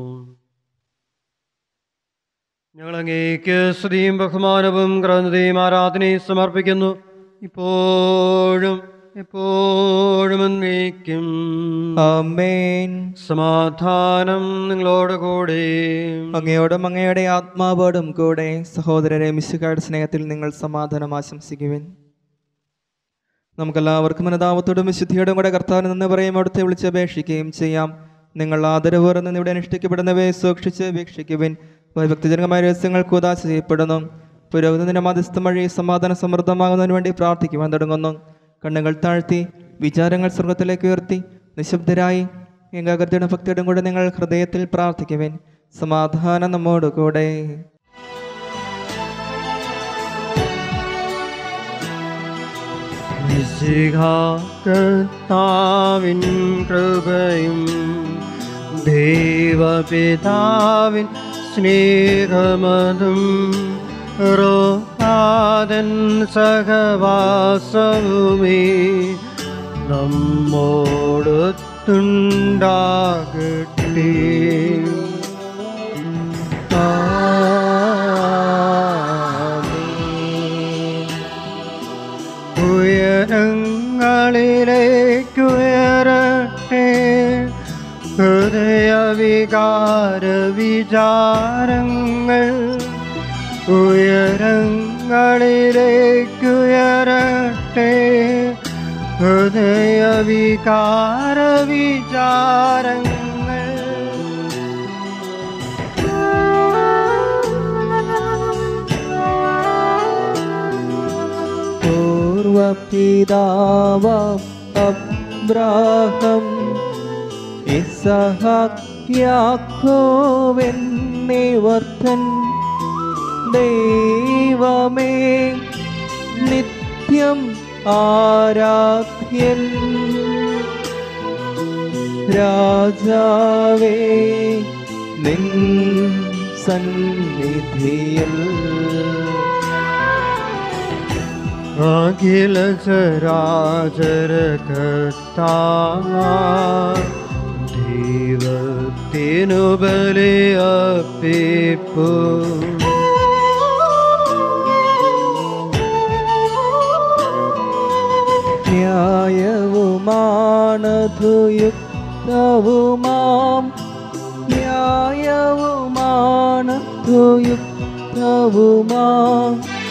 ഞങ്ങൾ അങ്ങേക്ക് സ്തുതിയും ബഹുമാനവും ക്രന്തിയും ആരാധനയും സമർപ്പിക്കുന്നു ഇപ്പോഴും എപ്പോഴും എന്നേക്കും ആമേൻ സമാധാനം നിങ്ങളോട് കൂടെ അങ്ങയോടും അങ്ങയുടെ ആത്മാവോടും കൂടെ സഹോദരരെ മിശുകാരുടെ സ്നേഹത്തിൽ നിങ്ങൾ സമാധാനം ആശംസിക്കുവിൻ നമുക്കെല്ലാവർക്കും അനുതാപത്തോടും വിശുദ്ധിയോടും കൂടെ കർത്താവിന് നിന്ന് പറയും അവിടുത്തെ വിളിച്ച് അപേക്ഷിക്കുകയും ചെയ്യാം നിങ്ങൾ ആദരവോർന്ന് ഇവിടെ അനുഷ്ഠിക്കപ്പെടുന്നവയെ സൂക്ഷിച്ച് വീക്ഷിക്കുവിൻ വ്യക്തിജനകമായ രഹസ്യങ്ങൾ കൂതാശ ചെയ്യപ്പെടുന്നു പുരോഗതിന്റെ മധ്യസ്ഥം വഴി സമാധാന സമൃദ്ധമാകുന്നതിന് വേണ്ടി പ്രാർത്ഥിക്കുവാൻ തുടങ്ങുന്നു കണ്ണുകൾ താഴ്ത്തി വിചാരങ്ങൾ സ്വർഗത്തിലേക്ക് ഉയർത്തി നിശബ്ദരായി ഏകാഗ്രതയുടെ ഭക്തിയോടും കൂടെ നിങ്ങൾ ഹൃദയത്തിൽ പ്രാർത്ഥിക്കുവിൻ സമാധാനം നമ്മോട് കൂടെ കർത്താവിൻ കൃപയും ദേവപിതാവിൻ സ്നേഹമതും റോഹാദൻ സഹവാസവുമേ നമ്മോടൊത്തുണ്ടാകട്ടെ ആമേൻ. ഉയരങ്ങളിലേക്കുയരട്ടെ ഹൃദയവികാര വിചാരങ്ങൾ ഉയരങ്ങളിലേക്കുയരട്ടെ ഹൃദയവികാര വിചാരങ്ങൾ പൂർവപിതാവാം അബ്രാഹം ഇസഹാക്യാക്കോവെന്നിവർത്തൻ ദൈവമേ നിത്യം ആരാധ്യൻ രാജാവേ നിൻ സന്നിധിയിൽ അഖില ചരാചര ദൈവത്തിനു ബലിയപ്പിപ്പു ന്യായവുമാണതു യുക്തവുമേ യുക്തവുമാം ന്യായവുമാണ് യുക്തവുമാം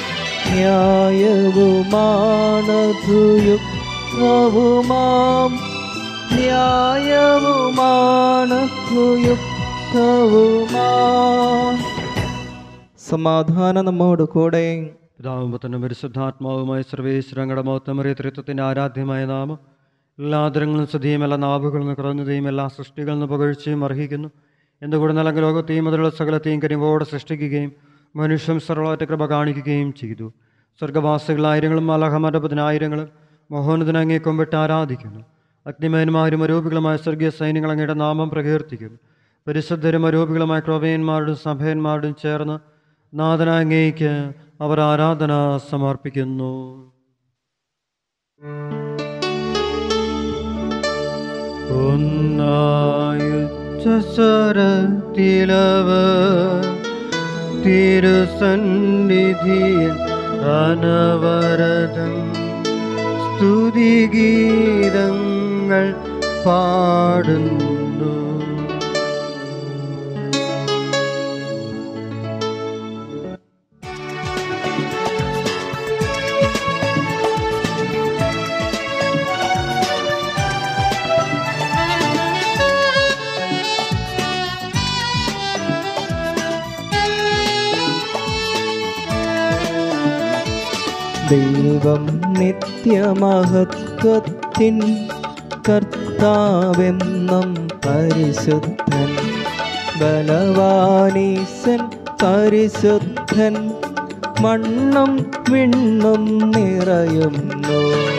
ന്യായവുമാണ് യുക്തവുമാം ന്യായവുമാണ് യുക്തവുമാം സമാധാനം നമ്മോട് കൂടെ പിതാവും പുത്രനും പരിശുദ്ധാത്മാവുമായ സർവേശ്വരങ്ങളുടെ മൗത്തമറിയ തൃത്വത്തിൻ്റെ ആരാധ്യമായ നാമം എല്ലാ ആദരങ്ങളും സ്തുതിയും എല്ലാ നാവുകളും കുറഞ്ഞതയും എല്ലാ സൃഷ്ടികളിൽ നിന്ന് പുകഴ്ചയും അർഹിക്കുന്നു എന്തുകൂടെ നൽകി ലോകത്തെയും അതിലുള്ള സകലത്തെയും കരിമ്പോടെ സൃഷ്ടിക്കുകയും മനുഷ്യം സർവ്വറ്റ കൃപ കാണിക്കുകയും ചെയ്തു സ്വർഗവാസികളായിരങ്ങളും അലഹമര പതിനായിരങ്ങളും മഹോന്നതനെ അങ്ങേ കൊമ്പിട്ട് ആരാധിക്കുന്നു അഗ്നിമയന്മാരും അരൂപികളുമായ സ്വർഗീയ സൈന്യങ്ങൾ അങ്ങയുടെ നാമം പ്രകീർത്തിക്കുന്നു പരിശുദ്ധരും അരൂപികളുമായ ക്രോവേന്മാരോടും സഭയന്മാരോടും ചേർന്ന് നാഥനായ അങ്ങേക്ക് അവർ ആരാധന സമർപ്പിക്കുന്നു ഒന്നായുച്ചരത്തിലവർ തിരുസന്നിധിയിൽ അനവരതം സ്തുതിഗീതങ്ങൾ പാടുന്നു ദൈവം നിത്യമഹത്വത്തിൻ കർത്താവെന്നും പരിശുദ്ധൻ ബലവാനീശൻ പരിശുദ്ധൻ മണ്ണും വിണ്ണും നിറയുന്നു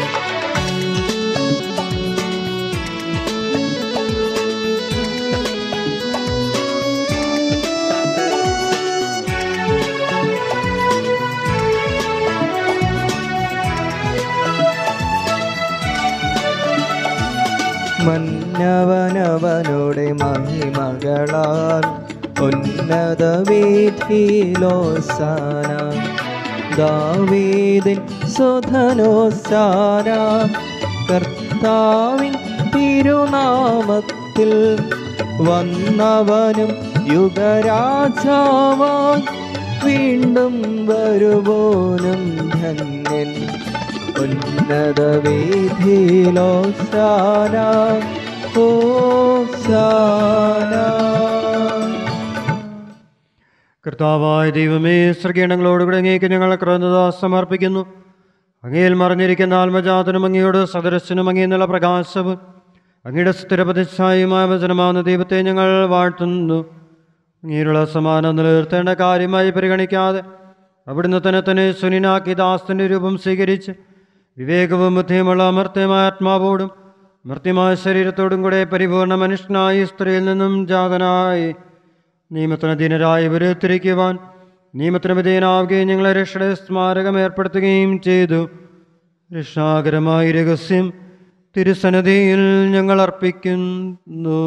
മന്നവനവനുടെ മഹിമകളാൽ ഉന്നത വീഥിലോസാന ദാവീദിൻ സുധനോസാന കർത്താവിൻ തിരുനാമത്തിൽ വന്നവനും യുഗരാജാവായി വീണ്ടും വരുവോനും ധന്യൻ ഉന്നത വീഥിലോസാന ഓസാന കർത്താവായ ദൈവമേ സൃഗീണങ്ങളോടുകൂടെ അങ്ങേക്ക് ഞങ്ങൾ ക്രന്ദത സമർപ്പിക്കുന്നു അങ്ങയിൽ മറിഞ്ഞിരിക്കുന്ന ആത്മജാതനും അങ്ങയോട് സദരസ്യനും അങ്ങേ നില പ്രകാശവും അങ്ങയുടെ സ്ഥിരപ്രതിച്ഛായുമായ വചനമാകുന്ന ദൈവത്തെ ഞങ്ങൾ വാഴ്ത്തുന്നു അങ്ങനെയുള്ള സമാനം നിലനിർത്തേണ്ട കാര്യമായി പരിഗണിക്കാതെ അവിടുന്ന് തന്നെ തന്നെ സുനിനാക്കി ദാസന്റെ രൂപം സ്വീകരിച്ച് വിവേകവും ബുദ്ധിയുമുള്ള അമർത്യമായ ആത്മാവോടും മർത്യമായ ശരീരത്തോടും കൂടെ പരിപൂർണ മനുഷ്യനായി സ്ത്രീയിൽ നിന്നും ജാതനായി നിയമത്തിന് അധീനരായി വിരുത്തിരിക്കുവാൻ നിയമത്തിന് വിധേയനാവുകയും ഞങ്ങളെ രക്ഷയുടെ സ്മാരകം ഏർപ്പെടുത്തുകയും ചെയ്തു രക്ഷാകരമായ രഹസ്യം തിരുസന്നതിയിൽ ഞങ്ങൾ അർപ്പിക്കുന്നു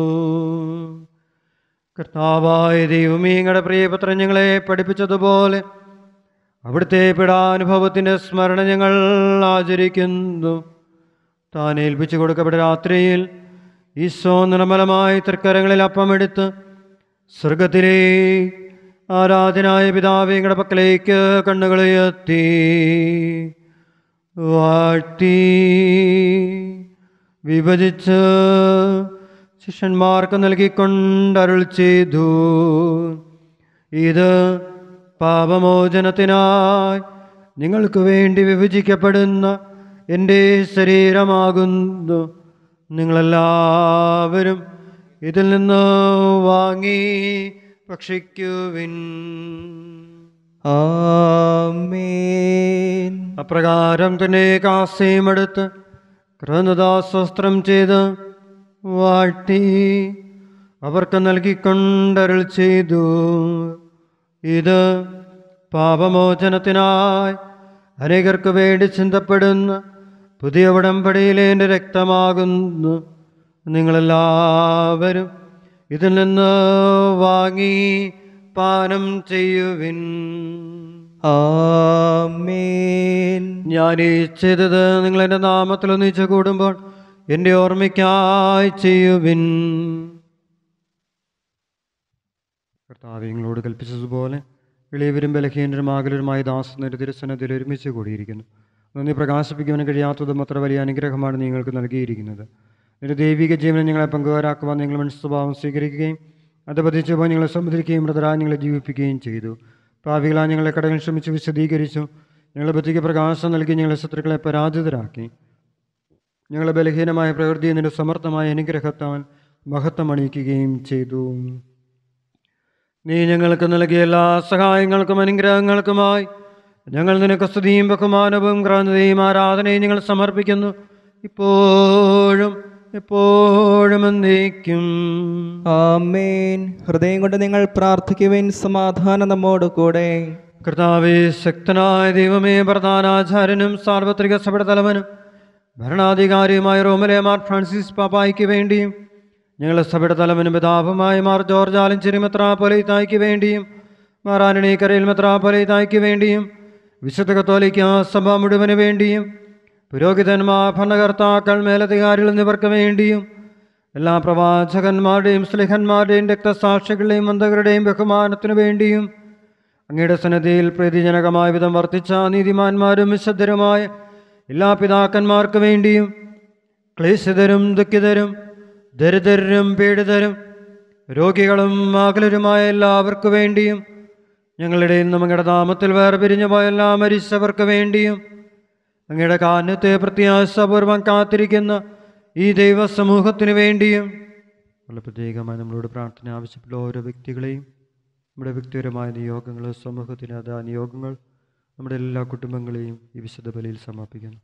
കർത്താവായ ദൈവമേ ഞങ്ങളുടെ പ്രിയപുത്രൻ ഞങ്ങളെ പഠിപ്പിച്ചതുപോലെ അവിടുത്തെ പിടാനുഭവത്തിൻ്റെ സ്മരണ ഞങ്ങൾ ആചരിക്കുന്നു താൻ ഏൽപ്പിച്ചു കൊടുക്കപ്പെട്ട രാത്രിയിൽ ഈശോ നിർമ്മലമായി തൃക്കരങ്ങളിൽ അപ്പമെടുത്ത് സ്വർഗത്തിലെ ആരാധനായ പിതാവ് ഞങ്ങളുടെ പക്കലേക്ക് കണ്ണുകളുയർത്തി വാഴ്ത്തി വിഭജിച്ച് ശിഷ്യന്മാർക്ക് നൽകിക്കൊണ്ടരുൾ ചെയ്തു ഇത് പാപമോചനത്തിനായി നിങ്ങൾക്ക് വേണ്ടി വിഭജിക്കപ്പെടുന്ന എൻ്റെ ശരീരമാകുന്നു നിങ്ങളെല്ലാവരും ഇതിൽ നിന്ന് വാങ്ങി ഭക്ഷിക്കുവിൻ ആമേൻ അപ്രകാരം തന്നെ കാസയുമെടുത്ത് ക്രന്ദദാസ്വസ്ത്രം ചെയ്ത് വാട്ടി അവർക്ക് നൽകിക്കൊണ്ടരുൾ ചെയ്തു ഇത് പാപമോചനത്തിനായി അനേകർക്ക് വേണ്ടി ചിന്തപ്പെടുന്ന പുതിയ ഉടമ്പടിയിലെ എൻ്റെ രക്തമാകുന്നു നിങ്ങളെല്ലാവരും ഇതിൽ നിന്ന് വാങ്ങി പാനം ചെയ്യുവിൻ ആമേൻ ഞാൻ ഈ ചെയ്തത് നിങ്ങൾ എൻ്റെ നാമത്തിൽ ഒന്നിച്ച് കൂടുമ്പോൾ എൻ്റെ ഓർമ്മയ്ക്കായി ചെയ്യുവിൻ കർത്താവ് നിങ്ങളോട് കൽപ്പിച്ചതുപോലെ ഇളയവരും ബലഹീനരും ആകലരുമായ ദാസനൊരു തിരുസനത്തിൽ ഒരുമിച്ച് കൂടിയിരിക്കുന്നു നന്ദി പ്രകാശിപ്പിക്കുവാൻ കഴിയാത്തതും അത്ര വലിയ അനുഗ്രഹമാണ് നിങ്ങൾക്ക് നൽകിയിരിക്കുന്നത് ഒരു ദൈവിക ജീവനെ നിങ്ങളെ പങ്കുകാരാക്കുവാൻ നിങ്ങൾ മനുഷ്യ സ്വഭാവം സ്വീകരിക്കുകയും അത് പതിച്ചപ്പോൾ നിങ്ങളെ സമുദ്രിക്കുകയും മൃതരാ നിങ്ങളെ ജീവിപ്പിക്കുകയും ചെയ്തു പാവികളാ ഞങ്ങളെ കടകൾ ശ്രമിച്ച് വിശദീകരിച്ചു ഞങ്ങളെ ബുദ്ധിക്ക് പ്രകാശം നൽകി ഞങ്ങളെ ശത്രുക്കളെ പരാജിതരാക്കി ഞങ്ങളെ ബലഹീനമായ പ്രകൃതിയെ നിന്റെ സമർത്ഥമായ അനുഗ്രഹത്താൽ മഹത്വം അണിയിക്കുകയും ചെയ്തു നീ ഞങ്ങൾക്ക് നൽകിയ എല്ലാ സഹായങ്ങൾക്കും അനുഗ്രഹങ്ങൾക്കുമായി ഞങ്ങൾ നിനക്ക് സ്തുതിയും ബഹുമാനവും ക്രാന്തതയും ആരാധനയും ഞങ്ങൾ സമർപ്പിക്കുന്നു ഇപ്പോഴും എപ്പോഴും എന്നേക്കും ആമേൻ ഹൃദയം കൊണ്ട് നിങ്ങൾ പ്രാർത്ഥിക്കുവിൻ സമാധാനം നമ്മോട് കൂടെ കർത്താവെ ശക്തനായ ദൈവമേ പ്രധാനാചാര്യനും സാർവത്രിക സഭയുടെ തലവനും ഭരണാധികാരിയുമായ റോമലെ മാർ ഫ്രാൻസിസ് പാപ്പായ്ക്ക് വേണ്ടിയും ഞങ്ങളുടെ സഭയുടെ തലവനും പിതാവുമായ മാർ ജോർജ് ആലഞ്ചേരി മെത്രാപ്പൊലൈത്തായ്ക്ക് വേണ്ടിയും മാർ ആനണീക്കരയിൽ മെത്രാപ്പൊലൈത്തായ്ക്ക് വേണ്ടിയും വിശുദ്ധ കത്തോലിക്ക സഭ മുഴുവന് വേണ്ടിയും പുരോഹിതന്മാർ ഭരണകർത്താക്കൾ മേലധികാരികൾ എന്നിവർക്ക് വേണ്ടിയും എല്ലാ പ്രവാചകന്മാരുടെയും സ്ലിഹന്മാരുടെയും രക്തസാക്ഷികളുടെയും മന്ദകരുടെയും ബഹുമാനത്തിനു വേണ്ടിയും അങ്ങയുടെ സന്നദ്ധിയിൽ പ്രീതിജനകമായ വിധം വർത്തിച്ച നീതിമാന്മാരും വിശുദ്ധരുമായ എല്ലാ പിതാക്കന്മാർക്ക് വേണ്ടിയും ക്ലേശിതരും ദുഃഖിതരും ദരിദ്രരും പീഡിതരും രോഗികളും അകലരുമായ എല്ലാവർക്കു വേണ്ടിയും ഞങ്ങളുടെ ഇന്നും അങ്ങയുടെ നാമത്തിൽ വേർപിരിഞ്ഞു പോയ എല്ലാ മരിച്ചവർക്ക് വേണ്ടിയും അങ്ങയുടെ കാരണത്തെ പ്രത്യാശപൂർവം കാത്തിരിക്കുന്ന ഈ ദൈവസമൂഹത്തിനു വേണ്ടിയും വളരെ പ്രത്യേകമായി നമ്മളോട് പ്രാർത്ഥന ആവശ്യപ്പെട്ട ഓരോ വ്യക്തികളെയും നമ്മുടെ വ്യക്തിപരമായ നിയോഗങ്ങൾ സമൂഹത്തിന് അതാ നിയോഗങ്ങൾ നമ്മുടെ എല്ലാ കുടുംബങ്ങളെയും ഈ വിശുദ്ധ ബലിയിൽ സമർപ്പിക്കുന്നു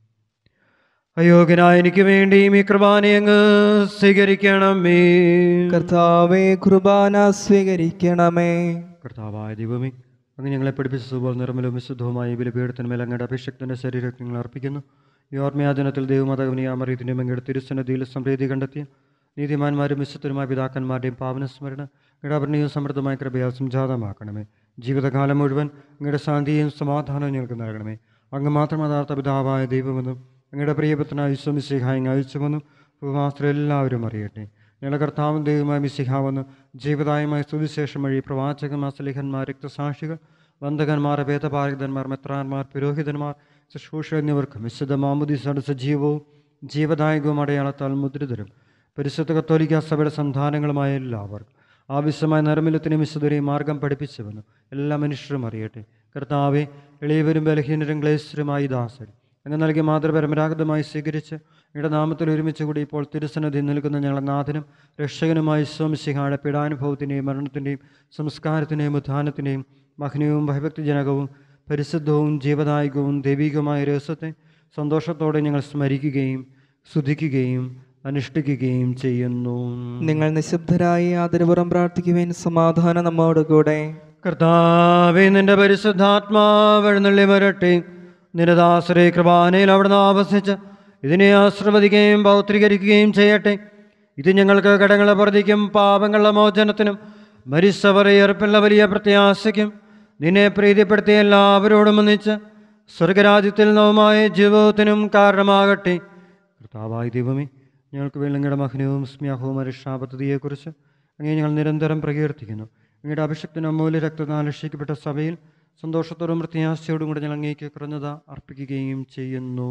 അയോഗ്യനായ എനിക്ക് വേണ്ടിയും ഈ കൃപാനെ അങ്ങ് സ്വീകരിക്കണമേ കർത്താവെ കുർബാന സ്വീകരിക്കണമേ കർത്താവായ ദൈവമേ അങ്ങ് ഞങ്ങളെ പഠിപ്പിച്ചതുപോലെ നിർമ്മലവും വിശുദ്ധവുമായ ഈ ബലിപീഠത്തിന്മേൽ അങ്ങയുടെ അഭിഷക്തന്റെ ശരീരത്തിൽ നിങ്ങൾ അർപ്പിക്കുന്നു ഈ ഓർമ്മയാചനത്തിൽ ദൈവമതകവനിയാമറിയത്തിൻ്റെയും അങ്ങയുടെ തിരുസന്നതിയിൽ സംപ്രീതി കണ്ടെത്തിയ നീതിമാന്മാരും വിശുദ്ധരുമായ പിതാക്കന്മാരുടെയും പാവനസ്മരണ അങ്ങയുടെ അവർണീയവും സമൃദ്ധമായ കൃപയാൽ സംജാതമാക്കണമേ ജീവിതകാലം മുഴുവൻ അങ്ങയുടെ ശാന്തിയും സമാധാനവും ഞങ്ങൾക്ക് നൽകണമേ അങ്ങ് മാത്രം യഥാർത്ഥ പിതാവായ ദൈവമെന്നും അങ്ങയുടെ പ്രിയപുത്രനായ വിശ്വമിസിഹായി അയച്ചുവെന്നും ഉപവാസ്ത്രം എല്ലാവരും അറിയട്ടെ ഞങ്ങളുടെ കർത്താവും ദൈവമായ മിസിഹാവെന്ന് ജീവദായമായ സുവിശേഷം വഴി പ്രവാചകന്മാർ സ്ലിഹന്മാർ രക്തസാക്ഷികൾ വന്ദകന്മാർ വേദപാരകന്മാർ മെത്രാന്മാർ പുരോഹിതന്മാർ ശുശ്രൂഷ എന്നിവർക്കും വിശുദ്ധ മാമുദിസയുടെ സജീവവും ജീവദായകവും അടയാളത്താൽ മുദ്രിതരും പരിശുദ്ധ കത്തോലിക്ക സഭയുടെ സന്താനങ്ങളുമായ എല്ലാവർക്കും ആവശ്യമായ നരമിലത്തിനും വിശുദ്ധരെയും മാർഗം പഠിപ്പിച്ചുവെന്ന് എല്ലാ മനുഷ്യരും അറിയട്ടെ കർത്താവെ എളിയവരും ബലഹീനരും ക്ലേശരുമായി ദാസരും അങ്ങ് നൽകിയ മാതൃപരമ്പരാഗതമായി സ്വീകരിച്ച് ഞങ്ങളുടെ നാമത്തിൽ ഒരുമിച്ച് കൂടി ഇപ്പോൾ തിരുസന്നതി നിൽക്കുന്ന ഞങ്ങളുടെ നാഥനും രക്ഷകനുമായി സ്വാമിശിഹായുടെ പീഡാനുഭവത്തിൻ്റെയും മരണത്തിൻ്റെയും സംസ്കാരത്തിൻ്റെയും ഉത്ഥാനത്തിൻ്റെയും മഹനീയവും ഭയഭക്തിജനകവും പരിശുദ്ധവും ജീവദായകവും ദൈവികവുമായ രഹസ്യത്തെ സന്തോഷത്തോടെ ഞങ്ങൾ സ്മരിക്കുകയും സ്തുതിക്കുകയും അനുഷ്ഠിക്കുകയും ചെയ്യുന്നു നിങ്ങൾ നിശബ്ദരായി ആദരപുറം പ്രാർത്ഥിക്കുവിൻ സമാധാനം നമ്മോട് കൂടെ കർത്താവേ നിന്റെ പരിശുദ്ധാത്മാവ് എഴുന്നള്ളി വരട്ടെ നിന്റെ ദാസരെ കൃപാനയിൽ അവിടുന്ന് ആവസിച്ച് ഇതിനെ ആശ്രവദിക്കുകയും പൗത്രീകരിക്കുകയും ചെയ്യട്ടെ ഇത് ഞങ്ങൾക്ക് കടങ്ങളെ പ്രതിക്കും പാപങ്ങളുടെ മോചനത്തിനും മരിച്ചവരെയർപ്പുള്ള വലിയ പ്രത്യാശയ്ക്കും നിന്നെ പ്രീതിപ്പെടുത്തിയ എല്ലാവരോടും ഒന്നിച്ച് സ്വർഗരാജ്യത്തിൽ നവമായ ജീവിതത്തിനും കാരണമാകട്ടെ കർത്താവായ ദൈവമേ ഞങ്ങൾക്ക് വേളങ്ങളുടെ മഹനവും സ്മ്യാഹവും രക്ഷാപദ്ധതിയെക്കുറിച്ച് അങ്ങനെ ഞങ്ങൾ നിരന്തരം പ്രകീർത്തിക്കുന്നു അങ്ങയുടെ അഭിഷക്തനും അമൂല്യ രക്തത്താൽ രക്ഷിക്കപ്പെട്ട സഭയിൽ സന്തോഷത്തോടും പ്രത്യാശയോടും കൂടെ ഞങ്ങൾ അങ്ങേക്ക് കുറഞ്ഞത അർപ്പിക്കുകയും ചെയ്യുന്നു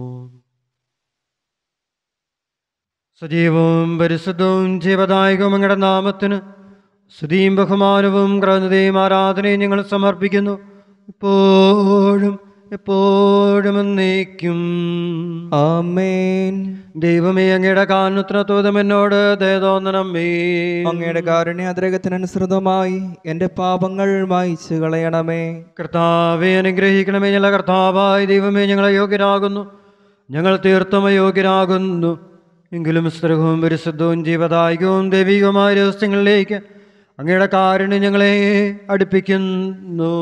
സജീവവും പരിശുദ്ധവും ജീവദായകവും അങ്ങയുടെ നാമത്തിന് സ്തുതിയും ബഹുമാനവും ക്രൗന്നതയും ആരാധനയും ഞങ്ങൾ സമർപ്പിക്കുന്നു ഇപ്പോഴും എപ്പോഴും എന്നേക്കും ആമേൻ ദൈവമേ അങ്ങയുടെ കാരണത്തിനത്തോതം എന്നോട് ദയതോന്നണമേ അങ്ങയുടെ കാരുണ്യാദ്രകത്തിനനുസൃതമായി എൻ്റെ പാപങ്ങൾ മായിച്ചു കളയണമേ കർത്താവെ അനുഗ്രഹിക്കണമേ ഞങ്ങളെ കർത്താവായ ദൈവമേ ഞങ്ങളെ യോഗ്യരാകുന്നു ഞങ്ങൾ തീർത്തും അയോഗ്യരാകുന്നു എങ്കിലും സ്ത്രഹവും പരിശുദ്ധവും ജീവദായകവും ദൈവികവുമായ രഹസ്യങ്ങളിലേക്ക് അങ്ങയുടെ കാരുണ്യം ഞങ്ങളെ അടുപ്പിക്കുന്നു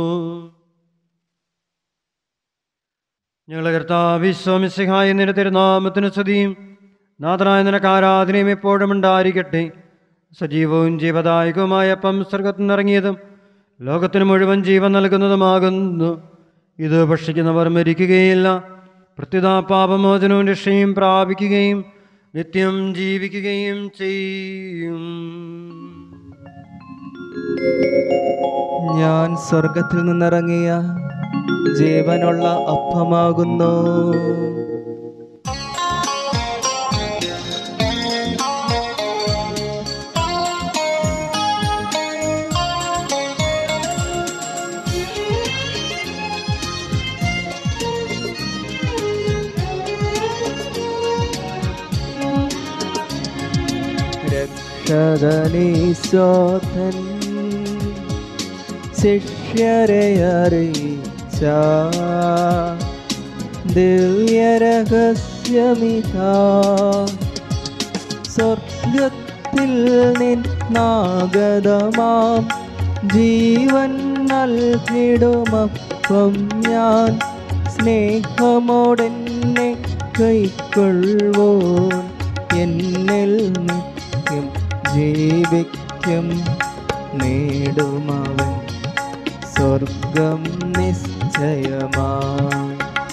ഞങ്ങളെ കർത്താവ് വിശ്വമിസിഹായ നിന്റെ തിരുനാമത്തിന് സ്തുതിയും നാഥനായ നിനക്ക് ആരാധനയും എപ്പോഴും ഉണ്ടായിരിക്കട്ടെ സജീവവും ജീവദായകവുമായ അപ്പം സ്വർഗത്തിൽ നിന്നിറങ്ങിയതും ലോകത്തിന് മുഴുവൻ ജീവൻ നൽകുന്നതുമാകുന്നു ഇത് ഭക്ഷിക്കുന്നവർ മരിക്കുകയില്ല പ്രത്യുതാ പാപമോചനവും രക്ഷയും പ്രാപിക്കുകയും നിത്യം ജീവിക്കുകയും ചെയ്യും ഞാൻ സ്വർഗത്തിൽ നിന്നിറങ്ങിയ ജീവനുള്ള അപ്പമാകുന്നു രക്ഷകനീശോധൻ ശിഷ്യരെ അറിയിച്ച ദിവ്യരഹസ്യമിതാ സ്വർഗത്തിൽ നിന്നാഗതമാം ജീവൻ നൽകിടുമപ്പം ഞാൻ സ്നേഹമോടെന്നെ കൈക്കൊള്ളുവോ എന്നിൽ നിത്യം ജീവിക്കും നേടുമവൻ സ്വർഗം നിശ്ചയമായി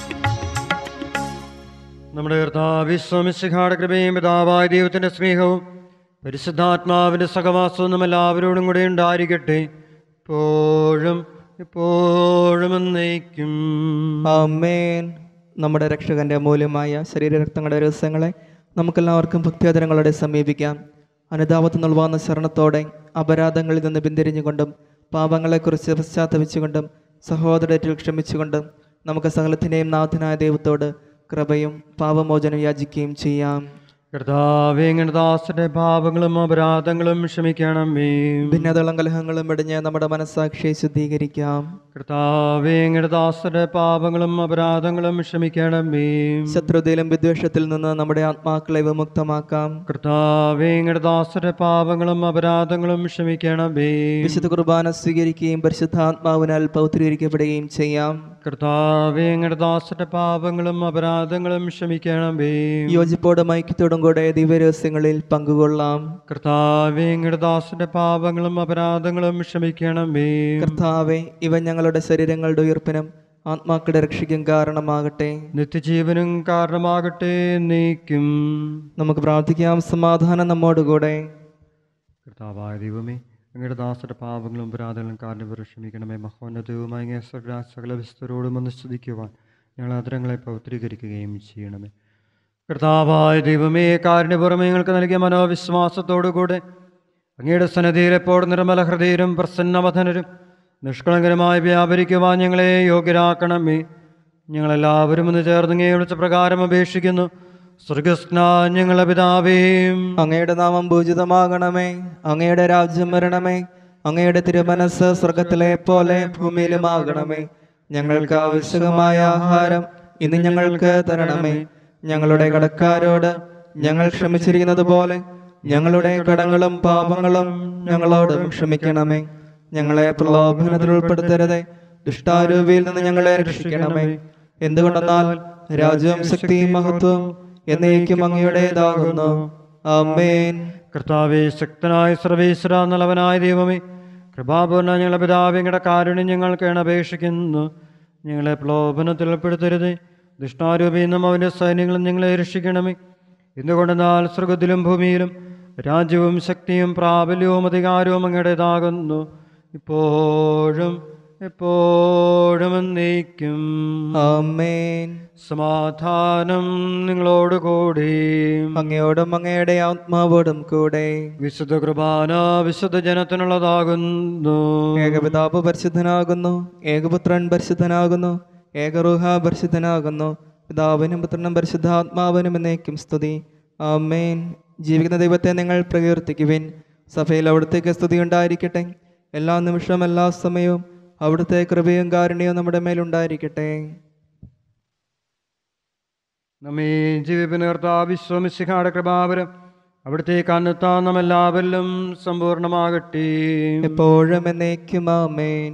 നമ്മുടെ കർത്താവിശ്വമിശിഖാട കൃപയും പിതാവായ ദൈവത്തിൻ്റെ സ്നേഹവും പരിശുദ്ധാത്മാവിൻ്റെ സഹവാസവും നമ്മ എല്ലാവരോടും കൂടെ ഉണ്ടായിരിക്കട്ടെ ഇപ്പോഴും ഇപ്പോഴും എന്നേക്കും ആമേൻ നമ്മുടെ രക്ഷകന്റെ അമൂല്യമായ ശരീരരക്തങ്ങളുടെ രഹസ്യങ്ങളെ നമുക്കെല്ലാവർക്കും ഭക്തിയാദരങ്ങളോടെ സമീപിക്കാം അനുതാപത്ത് നിൽവാന്ന ശരണത്തോടെ അപരാധങ്ങളിൽ നിന്ന് പിന്തിരിഞ്ഞുകൊണ്ടും പാപങ്ങളെക്കുറിച്ച് പശ്ചാത്തപിച്ചുകൊണ്ടും സഹോദരത്തിൽ ക്ഷമിച്ചുകൊണ്ടും നമുക്ക് സകലത്തിൻ്റെയും നാഥനായ ദൈവത്തോട് കൃപയും പാപമോചനം യാചിക്കുകയും ചെയ്യാം കർത്താവേ ഇങ്ങനെ ദാസന്റെ പാപങ്ങളും അപരാധങ്ങളും ക്ഷമിക്കണമേ ഭിന്നതകളും കലഹങ്ങളും ഇടിഞ്ഞ് നമ്മുടെ മനസ്സാക്ഷിയെ ശുദ്ധീകരിക്കാം കർത്താവേ ഇങ്ങനെ ദാസന്റെ പാപങ്ങളും അപരാധങ്ങളും ക്ഷമിക്കണമേ ശത്രുതയിലും വിദ്വേഷത്തിൽ നിന്ന് നമ്മുടെ ആത്മാക്കളെ വിമുക്തമാക്കാം കർത്താവേ ഇങ്ങനെ ദാസന്റെ പാപങ്ങളും അപരാധങ്ങളും ക്ഷമിക്കണമേ വിശുദ്ധ കുർബാന സ്വീകരിക്കുകയും പരിശുദ്ധാത്മാവിനാൽ പൗത്രീകരിക്കപ്പെടുകയും ചെയ്യാം കർത്താവേ ഇങ്ങനെ ദാസന്റെ പാപങ്ങളും അപരാധങ്ങളും ക്ഷമിക്കണമേ യോജിപ്പോടും ഐക്യത്തോടും കൂടെ ദിവ്യരഹസ്യങ്ങളിൽ പങ്കുകൊള്ളാം കർത്താവേ ഇങ്ങനെ ദാസന്റെ പാപങ്ങളും അപരാധങ്ങളും ക്ഷമിക്കണമേ കർത്താവെ ഇവ ഞങ്ങളുടെ ശരീരങ്ങളുടെ ഉയർപ്പിനും ആത്മാക്കളുടെ രക്ഷയ്ക്കും കാരണമാകട്ടെ നിത്യജീവനും കാരണമാകട്ടെ നീക്കും നമുക്ക് പ്രാർത്ഥിക്കാം സമാധാനം നമ്മോടുകൂടെ കർത്താവായ ദൈവമേ അങ്ങയുടെ ദാസന്റെ പാപങ്ങളും അപരാധങ്ങളും കാരണം ക്ഷമിക്കണമേ മഹോന്നതവുമായി അങ്ങേ സകല സകല വിസ്തരോടും ഒന്ന് സ്തുതിക്കുവാൻ ഞങ്ങൾ അതരങ്ങളെ പൗത്രീകരിക്കുകയും ചെയ്യണമേ കർത്താവായ ദൈവമേ കാരിന് പുറമെ ഞങ്ങൾക്ക് നൽകിയ മനോവിശ്വാസത്തോടുകൂടെ അങ്ങയുടെ സന്നദ്ധിയിൽ എപ്പോഴും നിർമ്മല ഹൃദയരും പ്രസന്നവധനരും നിഷ്കളങ്കരമായി വ്യാപരിക്കുവാൻ ഞങ്ങളെ യോഗ്യരാക്കണമേ ഞങ്ങളെല്ലാവരും ഒന്ന് ചേർന്ന് ഇങ്ങേ വിളിച്ച പ്രകാരം അപേക്ഷിക്കുന്നു സ്വർഗസ്നാ ഞങ്ങളെ പിതാവേയും അങ്ങയുടെ നാമം പൂജിതമാകണമേ അങ്ങയുടെ രാജ്യം വരണമേ അങ്ങയുടെ തിരുമനസ് സ്വർഗത്തിലെ പോലെ ഭൂമിയിലുമാകണമേ ഞങ്ങൾക്ക് ആവശ്യകമായ ആഹാരം ഇന്ന് ഞങ്ങൾക്ക് തരണമേ ഞങ്ങളുടെ കടക്കാരോട് ഞങ്ങൾ ക്ഷമിച്ചിരിക്കുന്നത് പോലെ ഞങ്ങളുടെ കടങ്ങളും പാപങ്ങളും ഞങ്ങളോട് ക്ഷമിക്കണമേ ഞങ്ങളെ പ്രലോഭനത്തിൽ ഉൾപ്പെടുത്തരുതേ ദുഷ്ടാരൂപിയിൽ നിന്ന് ഞങ്ങളെ രക്ഷിക്കണമേ എന്തുകൊണ്ടെന്നാൽ രാജ്യവും ശക്തിയും മഹത്വവും എന്നേക്കും അങ്ങയുടേതാകുന്നു ആമേൻ കർത്താവെ ശക്തനായ സർവേശ്വര നല്ലവനായ ദൈവമേ കൃപാപൂർണ ഞങ്ങളുടെ പിതാവിങ്ങളുടെ കാരുണ്യം ഞങ്ങൾക്ക് അപേക്ഷിക്കുന്നു ഞങ്ങളെ പ്രലോഭനത്തിൽ ഉൾപ്പെടുത്തരുത് ദുഷ്ടാരൂപിയിൽ നിന്നും അവൻ്റെ സൈന്യങ്ങളും ഞങ്ങളെ രക്ഷിക്കണമേ എന്തുകൊണ്ടെന്നാൽ സ്വർഗത്തിലും ഭൂമിയിലും രാജ്യവും ശക്തിയും പ്രാബല്യവും അധികാരവും അങ്ങയുടേതാകുന്നു ഇപ്പോഴും എപ്പോഴും എന്നേക്കും ആമേൻ സമാധാനം നിങ്ങളോട് കൂടി അങ്ങയോടും അങ്ങയുടെ ആത്മാവോടും കൂടെ വിശുദ്ധ കുർബാന വിശുദ്ധ ജനത്തിനുള്ളതാകുന്നു ഏകപിതാവ് പരിശുദ്ധനാകുന്നു ഏകപുത്രൻ പരിശുദ്ധനാകുന്നു ഏകറുഹ പരിശുദ്ധനാകുന്നു പിതാവിനും പുത്രനും പരിശുദ്ധാത്മാവിനും എന്നേക്കും സ്തുതി ആമേൻ ജീവിക്കുന്ന ദൈവത്തെ നിങ്ങൾ പ്രകീർത്തിക്കുവിൻ സഭയിൽ അവിടുത്തേക്ക് സ്തുതി ഉണ്ടായിരിക്കട്ടെ എല്ലാ നിമിഷവും എല്ലാ സമയവും അവിടുത്തെ കൃപയും കാരുണ്യവും നമ്മുടെ മേലുണ്ടായിരിക്കട്ടെ നമ്മെ ജീവിപ്പിനേർത്ത വിശ്വമിശിഖാടെ കൃപാപരം അവിടുത്തെ കണ്ണെത്താൻ നമ്മെല്ലാവരിലും സമ്പൂർണമാകട്ടെ എപ്പോഴും എന്നേക്കും ആമേൻ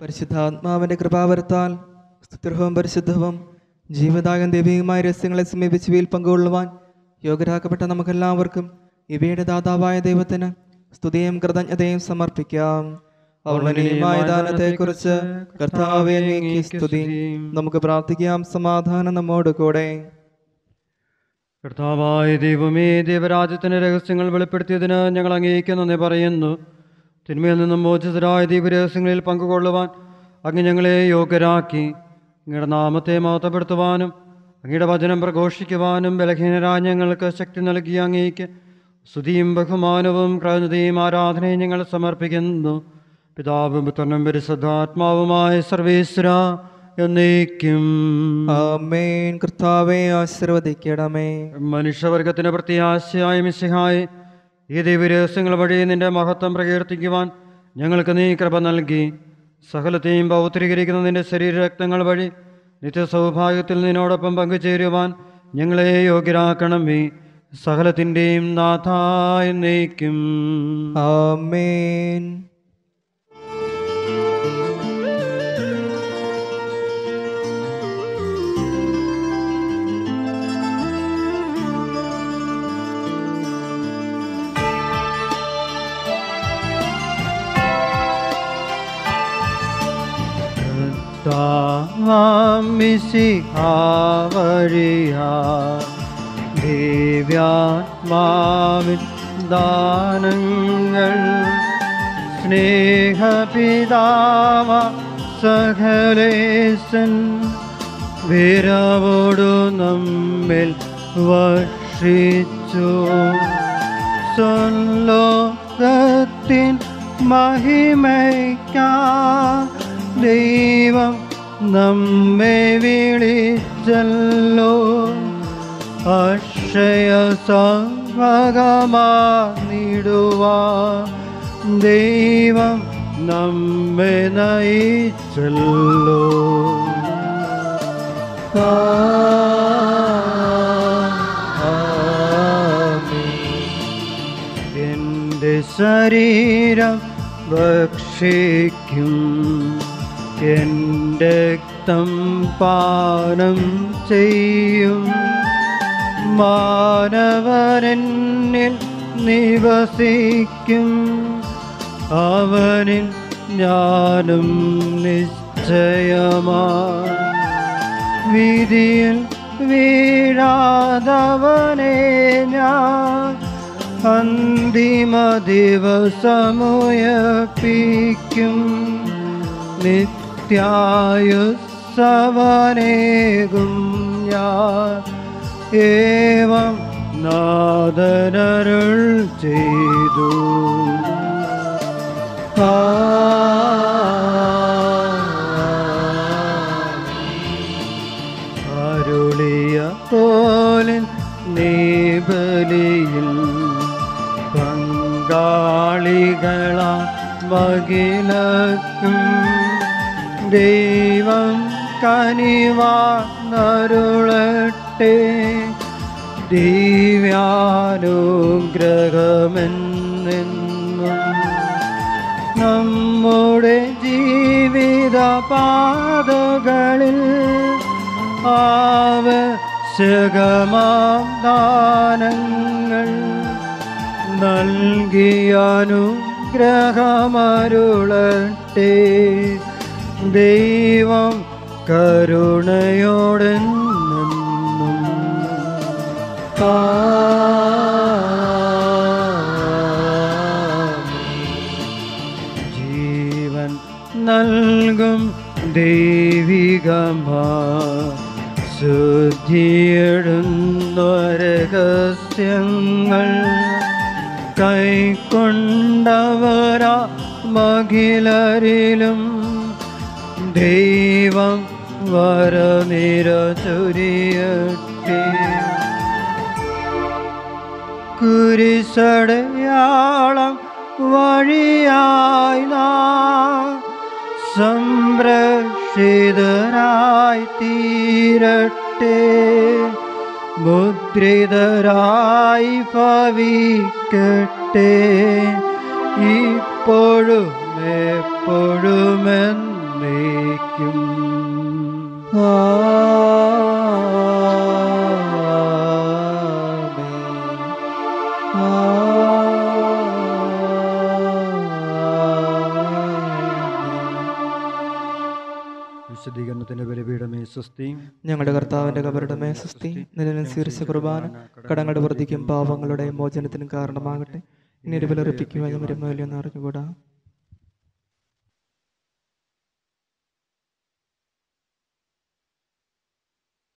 പരിശുദ്ധാത്മാവിൻ്റെ കൃപാവരത്താൽ സ്തുത്യർഹവും പരിശുദ്ധവും ജീവദായകം ദൈവികമായ രഹസ്യങ്ങളെ സമീപിച്ച് വീൽ പങ്കുകൊള്ളുവാൻ യോഗ്യരാക്കപ്പെട്ട നമുക്കെല്ലാവർക്കും ഇവയുടെ ദാതാവായ ദൈവത്തിന് സ്തുതിയും കൃതജ്ഞതയും സമർപ്പിക്കാം ഔർണനീയമായ ദാനത്തെക്കുറിച്ച് കർത്താവെ അങ്ങേക്ക് സ്തുതി നമുക്ക് പ്രാർത്ഥിക്കാം സമാധാനം നമ്മോട് കൂടെ കർത്താവായ ദൈവമേ ദൈവരാജ്യത്തിൻ്റെ രഹസ്യങ്ങൾ വെളിപ്പെടുത്തിയതിന് ഞങ്ങൾ അങ്ങേക്ക് നന്ദി പറയുന്നു തിന്മയിൽ നിന്നും മോചിതരായ ദൈവരഹസ്യങ്ങളിൽ പങ്കുകൊള്ളുവാൻ അങ്ങ് ഞങ്ങളെ യോഗ്യരാക്കി അങ്ങയുടെ നാമത്തെ മഹത്വപ്പെടുത്തുവാനും അങ്ങയുടെ വചനം പ്രഘോഷിക്കുവാനും ബലഹീനരായ ഞങ്ങൾക്ക് ശക്തി നൽകിയ അങ്ങേക്ക് സ്തുതിയും ബഹുമാനവും ക്രൗന്നതയും ആരാധനയും ഞങ്ങൾ സമർപ്പിക്കുന്നു പിതാവും പുത്രനും പരിശുദ്ധാത്മാവുമായ സർവേശ്വര എന്നേക്കും ആമേൻ കർത്താവെ ആശീർവദിക്കണമേ മനുഷ്യവർഗത്തിന് പ്രത്യാശയായ മിശിഹായി ഈ ദൈവരഹസ്യങ്ങൾ വഴി നിന്റെ മഹത്വം പ്രകീർത്തിക്കുവാൻ ഞങ്ങൾക്ക് നീ കൃപ നൽകി സകലത്തെയും പൗത്രീകരിക്കുന്ന നിന്റെ ശരീരരക്തങ്ങൾ വഴി നിത്യസൗഭാഗ്യത്തിൽ നിന്നോടൊപ്പം പങ്കുചേരുവാൻ ഞങ്ങളെ യോഗ്യരാക്കണമേ സകലത്തിൻ്റെയും നാഥായ നയിക്കും ആമേൻ മിശിഹാവഴിയാ ദിവ്യാത്മാവിൻ ദാനങ്ങൾ സ്നേഹപിതാവ സകലേശൻ വിരവോടു നമ്മിൽ വർഷിച്ചു സ്വലോകത്തിൻ മഹിമയ്ക്കാ ദൈവം നമ്മെ വിളിച്ചല്ലോ അക്ഷയ സംഭകമാടുവാ ദൈവം നമ്മെ നയിച്ചല്ലോ എൻ്റെ ശരീരം ഭക്ഷിക്കും എൻ്റെ രക്തം പാനം ചെയ്യും മാനവരനിൽ നിവസിക്കും അവനിൽ ഞാനും നിശ്ചയമാ വിധിയിൽ വീഴാതവനെ ഞാൻ അന്തിമ ദിവസമുയപ്പിക്കും നിത്യായുസവനേകും ഞാൻ ഏവം നാദനരുൾ ചെയ്തു അരുളിയ പോലിൻ നീബലിയിൽ പങ്കാളികളാ മകിലക്കും ദൈവം കനിവാർന്നരുളട്ടെ ദിവ്യാനുഗ്രഹമെന്നെന്നും നമ്മുടെ ജീവിത പാതകളിൽ ആവശ്യകമാം ദാനങ്ങൾ നൽകിയാനുഗ്രഹമരുളട്ടെ ദൈവം കരുണയോടെന്നും ജീവൻ നൽകും ദൈവികമാ ശുദ്ധിയെടുന്നരഹസ്യങ്ങൾ കൈക്കൊണ്ടവരാ മകിലരിലും ദൈവം വരനിര ചൊരിയട്ടെ കുരിശടയാളം വഴിയായി നാം സംരക്ഷിതരായി തീരട്ടെ മുദ്രിതരായി ഭവിക്കട്ടെ ഇപ്പോഴും എപ്പോഴുമെന്നേക്കും എന്നേക്കും വിശദീകരണത്തിന്റെ ബലിപീഠമേ സ്വസ്തി ഞങ്ങളുടെ കർത്താവിന്റെ കബരുടെ മേസസ്തി നിലവിൽ സ്വീകരിച്ച കുർബാന കടങ്ങളുടെ വൃദ്ധിക്കും പാവങ്ങളുടെ മോചനത്തിനും കാരണമാകട്ടെ ഇനി ഒരു ബലറിപ്പിക്കുവാൻ മരുമയിലെന്ന് അറിഞ്ഞുകൂടാ